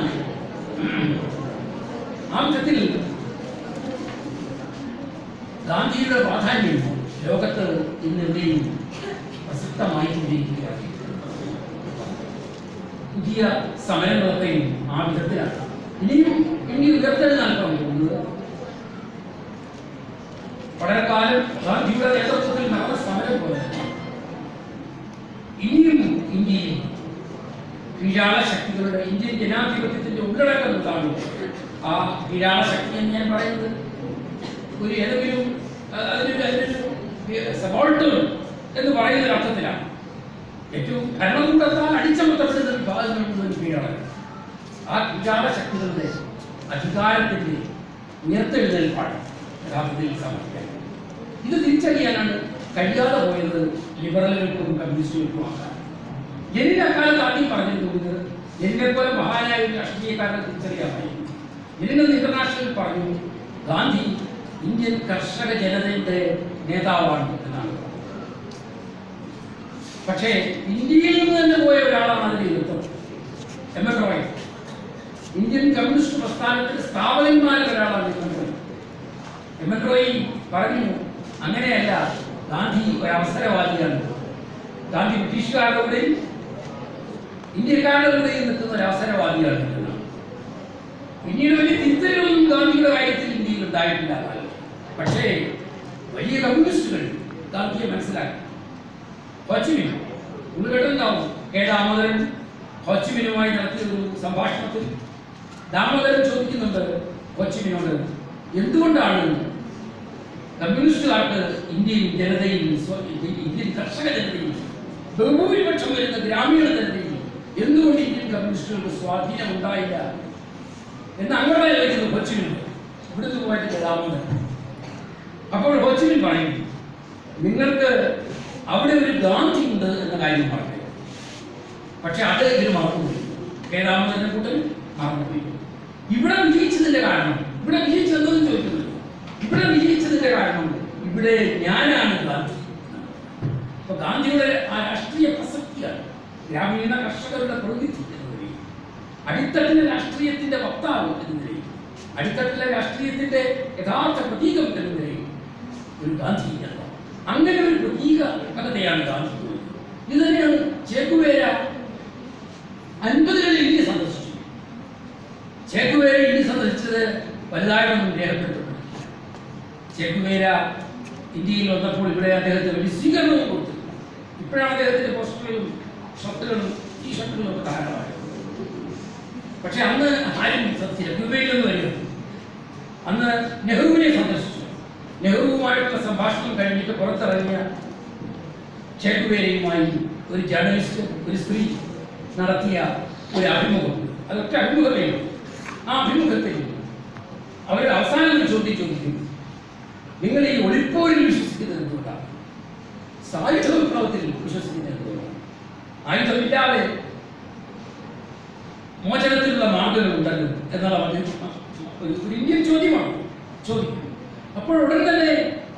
ആ വിധത്തിൽ ഗാന്ധിയുടെ പ്രാധാന്യം ലോകത്ത് ഇന്നെവിടെയും പ്രസക്തമായിക്കൊണ്ടിരിക്കുകയാണ് പുതിയ സമരങ്ങളൊക്കെയും ആ വിധത്തിലാണ് ഇനിയും ഇനി ഉയർത്തെഴുന്നാണ് പോകുന്നത് വളരെ കാലം ഗാന്ധിയുടെ നേതൃത്വത്തിൽ നടന്ന സമരം പോലെ ഇനിയും ഇന്ത്യയിൽ കീഴാള ശക്തികളുടെ ഇന്ത്യൻ ജനാധിപത്യത്തിന്റെ ഉള്ളടക്കം എന്താണ് ആ കീഴാള ശക്തി എന്ന് ഞാൻ പറയുന്നത് ഒരു ഏതെങ്കിലും അഹ് അതിനൊരു അതിനൊരു സബോൾട്ടേൺ എന്ന് പറയുന്ന ഒരു അർത്ഥത്തിലാണ് ഏറ്റവും ഭരണകൂടത്താൽ അടിച്ചമർത്തപ്പെടുന്ന വിഭാഗങ്ങൾ മുഴുവൻ കീഴടങ്ങും ആ കീഴാള ശക്തികളുടെ അധികാരത്തിന്റെ ഉയർത്തെഴുന്നേൽപ്പാണ് യഥാർത്ഥത്തിൽ സമർപ്പിക്കാൻ ഇത് തിരിച്ചറിയാനാണ് കഴിയാതെ പോയത് ലിബറലുകൾക്കും കമ്മ്യൂണിസ്റ്റുകൾക്കും ആക്കാൻ ലെനിൻ അക്കാലത്ത് ആദ്യം പറഞ്ഞിരുന്നത് ലെനിനെ പോലെ മഹാനായ ഒരു രാഷ്ട്രീയക്കാരനെ തിരിച്ചറിയാമായിരുന്നു ലെനിൻ അന്ന് ഇന്റർനാഷണൽ പറഞ്ഞു ഗാന്ധി ഇന്ത്യൻ കർഷക ജനതയുടെ നേതാവാണ് എന്നാണ് പറഞ്ഞത്. പക്ഷേ ഇന്ത്യയിൽ നിന്ന് തന്നെ പോയ ഒരാളാണ് അതിന്റെ യുദ്ധം M N Roy Indian communist പ്രസ്ഥാനത്തിന്റെ സ്ഥാപകന്മാരിൽ ഒരാളാണ് M N Roy M N Roy പറഞ്ഞു അങ്ങനെയല്ല ഗാന്ധി ഒരു അവസരവാദിയാണ് ഗാന്ധി ബ്രിട്ടീഷുകാരുടെ കൂടെയും ഇന്ത്യക്കാരുടെ കൂടെയും നിൽക്കുന്ന ഒരു അവസരവാദിയാണ് എന്നാണ്. പിന്നീട് വലിയ തിരുത്തലുകളൊന്നും ഗാന്ധിയുടെ കാര്യത്തിൽ ഇന്ത്യയിൽ ഉണ്ടായിട്ടില്ല എന്നാലും. പക്ഷേ വലിയ കമ്മ്യൂണിസ്റ്റുകൾ ഗാന്ധിയെ മനസ്സിലാക്കി ഹോച്ചിമിൻ നിങ്ങൾ കേട്ടിട്ടുണ്ടാവും കെ ദാമോദരൻ ഹോച്ചിമിനുമായി നടത്തിയ ഒരു സംഭാഷണത്തിൽ ദാമോദരൻ ചോദിക്കുന്നുണ്ട് ഹോച്ചിമിനോട് എന്തുകൊണ്ടാണ് കമ്മ്യൂണിസ്റ്റുകാർക്ക് ഇന്ത്യൻ ജനതയിൽ സ്വ- ഇന്ത്യൻ കർഷക ജനതയിൽ ബഹുഭൂരിപക്ഷം വരുന്ന ഗ്രാമീണ ജനതയിൽ എന്തുകൊണ്ട് ഇന്ത്യൻ കമ്മ്യൂണിസ്റ്റുകൾക്ക് സ്വാധീനം ഉണ്ടായില്ല എന്ന് അങ്ങനെ ചോദിക്കുന്നു ഹോച്ചിമിൻ ഇവിടുന്ന് പോയിട്ട് ദാമോദരൻ അപ്പോൾ ഹോച്ചിമിൻ പറയും നിങ്ങൾക്ക് അവിടെ ഒരു ഗാന്ധി ഉണ്ട് എന്ന കാര്യം പറഞ്ഞു പക്ഷെ അത് ഇതിന് മറന്നുപോയി കേരളാമതിന്റെ കൂട്ടൽ മറന്നുപോയി ഇവിടെ വിജയിച്ചതിന്റെ കാരണം ഇവിടെ വിജയിച്ചതെന്ന് ചോദിക്കുന്നത് ഇവിടെ വിജയിച്ചതിന്റെ കാരണം ഇവിടെ ഞാനാണ് ഗാന്ധി അപ്പൊ ഗാന്ധിയുടെ ആ രാഷ്ട്രീയ പ്രസക്തിയാണ് ഗ്രാമീണ കർഷകരുടെ പ്രതിനിധി എന്ന നിലയിൽ അടിത്തട്ടിലെ രാഷ്ട്രീയത്തിന്റെ വക്താവ് എന്ന നിലയിൽ അടിത്തട്ടിലെ രാഷ്ട്രീയത്തിന്റെ യഥാർത്ഥ പ്രതീകം എന്ന നിലയിൽ ഒരു ഗാന്ധി എന്ന അങ്ങനെ ഒരു പ്രതീകതയാണ് ഗാന്ധി ഇത് തന്നെയാണ് ചേക്കുവേര അൻപതുകളിൽ ഇന്ത്യ സന്ദർശിച്ചു ചേക്കുവേര ഇന്ത്യ സന്ദർശിച്ചത് വലുതായിട്ടൊന്നും രേഖപ്പെടുത്തപ്പെട്ടു ചേക്കുവേര ഇന്ത്യയിൽ വന്നപ്പോൾ ഇവിടെ അദ്ദേഹത്തിന് വലിയ സ്വീകരണവും കൊടുത്തു ഇപ്പോഴാണ് അദ്ദേഹത്തിന്റെ പോസ്റ്ററുകളും ഷർട്ടുകളും ടീ ഷർട്ടുകളും ഒക്കെ ധാരാളമായത് പക്ഷെ അന്ന് ആരും സത്യ ക്യൂബയിൽ നിന്ന് വരുന്നത് അന്ന് നെഹ്റുവിനെ സന്ദർശിച്ചു നെഹ്റുവുമായിട്ടുള്ള സംഭാഷണം കഴിഞ്ഞിട്ട് പുറത്തിറങ്ങിയ ചേക്കുവേരയുമായി ഒരു ജേർണലിസ്റ്റ് ഒരു സ്ത്രീ നടത്തിയ ഒരു അഭിമുഖം അതൊക്കെ അഭിമുഖമേ ഉള്ളൂ. ആ അഭിമുഖത്തിൽ അവർ അവസാനം ഒരു ചോദ്യം ചോദിക്കുന്നു നിങ്ങൾ ഈ ഒളിപ്പോരിൽ വിശ്വസിക്കുന്നത് എന്തുകൊണ്ടാണ് സായുധ വിപ്ലവത്തിൽ വിശ്വസിക്കുന്നത് എന്തുകൊണ്ടാണ് ആയുധമില്ലാതെ എന്നുള്ള ഒരു ഒരു ഒരു ഇന്ത്യൻ ചോദ്യമാണ് ചോദ്യം അപ്പോൾ ഉടൻ തന്നെ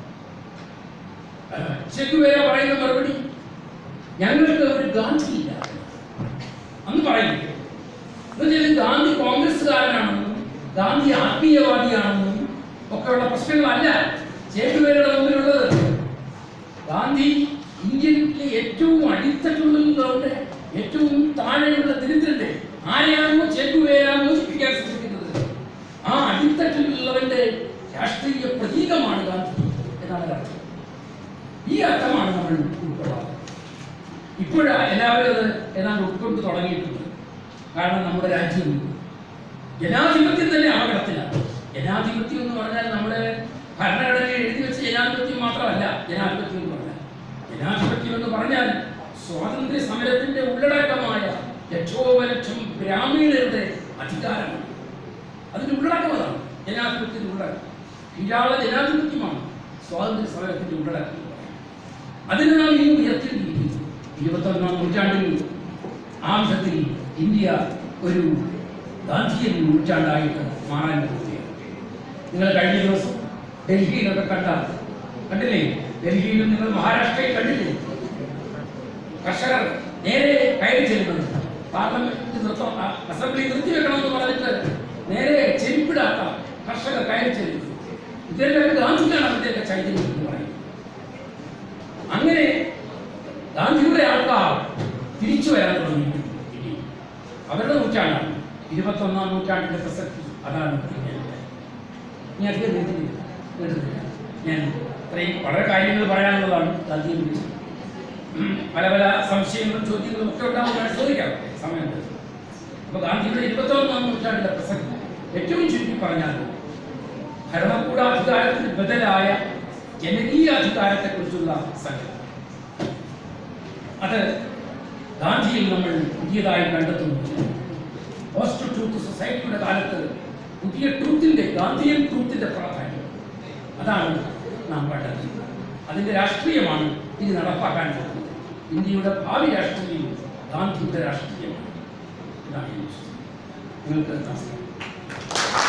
ചെക്കുവേര പറയുന്ന മറുപടി ഞങ്ങൾക്ക് ഒരു ഗാന്ധി ഇല്ല അന്ന് പറയുന്നു എന്നുവെച്ചാൽ ഗാന്ധി കോൺഗ്രസ്സുകാരനാണെന്നും ഗാന്ധി ആത്മീയവാദിയാണെന്നും ഒക്കെയുള്ള പ്രശ്നങ്ങളല്ല ചേക്കുവേരയുടെ മുമ്പിലുള്ളത് ഗാന്ധി ഇന്ത്യയിലെ ഏറ്റവും അടിത്തട്ടുള്ളവരുടെ ഏറ്റവും താഴെയുള്ള ദരിദ്രന്റെ ആരെയാണോ ചേക്കുവേര മോചിപ്പിക്കാൻ ശ്രമിക്കുന്നത് ആ അടിത്തട്ടിലുള്ളവന്റെ രാഷ്ട്രീയ പ്രതീകമാണ് ഗാന്ധി എന്നാണ് അർത്ഥം ഈ അർത്ഥമാണ് നമ്മൾ ഉൾക്കൊള്ളാറ് ഇപ്പോഴാ എല്ലാവരും അത് ഏതാണ്ട് ഉൾക്കൊണ്ട് തുടങ്ങിയിട്ടുണ്ട് കാരണം നമ്മുടെ രാജ്യം ജനാധിപത്യം തന്നെ അപകടത്തിലാണ് ജനാധിപത്യം എന്ന് പറഞ്ഞാൽ നമ്മുടെ ഭരണഘടനയിൽ എഴുതി വെച്ച ജനാധിപത്യം മാത്രമല്ല ജനാധിപത്യം എന്ന് പറഞ്ഞാൽ ജനാധിപത്യം എന്ന് പറഞ്ഞാൽ സ്വാതന്ത്ര്യ സമരത്തിന്റെ ഉള്ളടക്കമായ ലക്ഷോപലക്ഷം ഗ്രാമീണരുടെ അധികാരമാണ് അതിന്റെ ഉള്ളടക്കം അതാണ് ജനാധിപത്യത്തിന്റെ ഉള്ളടക്കം കീഴാള ജനാധിപത്യമാണ് സ്വാതന്ത്ര്യ സമരത്തിന്റെ ഉള്ളടക്കം എന്ന് പറയുന്നത്. അതിന് നാം ഇനി ഉയർത്തിയിരിക്കുന്നു ഇരുപത്തൊന്നാം നൂറ്റാണ്ടിൽ ആ വിധത്തിൽ ഇന്ത്യ ഒരു ഗാന്ധിയൻ നൂറ്റാണ്ടായിട്ട് മാറാൻ പോവുകയാണ് നിങ്ങൾ കഴിഞ്ഞ ദിവസം ഡൽഹിയിലൊക്കെ കണ്ട കണ്ടില്ലേ ഡൽഹിയിലും നിങ്ങൾ മഹാരാഷ്ട്രയിൽ കണ്ടില്ലേ കർഷകർ നേരെ കയറി ചെല്ലുന്നത് പാർലമെന്റ് നിർത്തം അ- അസംബ്ലി നിർത്തിവെക്കണമെന്ന് പറഞ്ഞിട്ട് നേരെ ചെരുപ്പിടാത്ത കർഷകർ കയറി ചെല്ലുന്നത് ഇതെല്ലാം ഗാന്ധിക്കാണ് അതിന്റെയൊക്കെ ചൈതന്യം എന്ന് പറയുന്നത് അങ്ങനെ ഗാന്ധിയുടെ ആൾക്കാർ തിരിച്ചു വരാൻ തുടങ്ങിയിട്ടുണ്ട് ഇന്ത്യയിൽ. അവരുടെ നൂറ്റാണ്ടാണ് ഇരുപത്തൊന്നാം നൂറ്റാണ്ടിന്റെ പ്രസക്തി അതാണ് ഇന്ത്യയിലെ. ഇനി അധികം നീട്ടുന്നില്ല നീട്ടുന്നില്ല ഞാൻ ഇത്രയും വളരെ കാര്യങ്ങൾ പറയാനുള്ളതാണ് ഗാന്ധിയെ വിളിച്ചത് ഉം, പല പല സംശയങ്ങളും ചോദ്യങ്ങളും ഒക്കെ ഉണ്ടാകുമ്പോൾ ചോദിക്കാം സമയം അപ്പൊ ഗാന്ധിയുടെ ഇരുപത്തൊന്നാം നൂറ്റാണ്ടിലെ പ്രസക്തി ഏറ്റവും ചുരുക്കി പറഞ്ഞാൽ ഭരണകൂടാധികാരത്തിന് ബദലായ ജനകീയ അധികാരത്തെക്കുറിച്ചുള്ള സങ്കല്പം അത് ഗാന്ധിയിൽ നമ്മൾ പുതിയതായി കണ്ടെത്തുന്നു പോസ്റ്റ് ട്രൂത്ത് സൊസൈറ്റിയുടെ കാലത്ത് പുതിയ ട്രൂത്തിന്റെ ഗാന്ധിയൻ ട്രൂത്തിന്റെ പ്രാധാന്യം അതാണ് നാം കണ്ടെത്തുന്നത് അതിന്റെ രാഷ്ട്രീയമാണ് ഇനി നടപ്പാക്കാൻ പോകുന്നത് ഇന്ത്യയുടെ ഭാവി രാഷ്ട്രീയം ഗാന്ധിയുടെ രാഷ്ട്രീയമാണ് ഇതാണ് ഞാൻ വിശ്വസിക്കുന്നത് നിങ്ങൾക്ക് നമസ്കാരം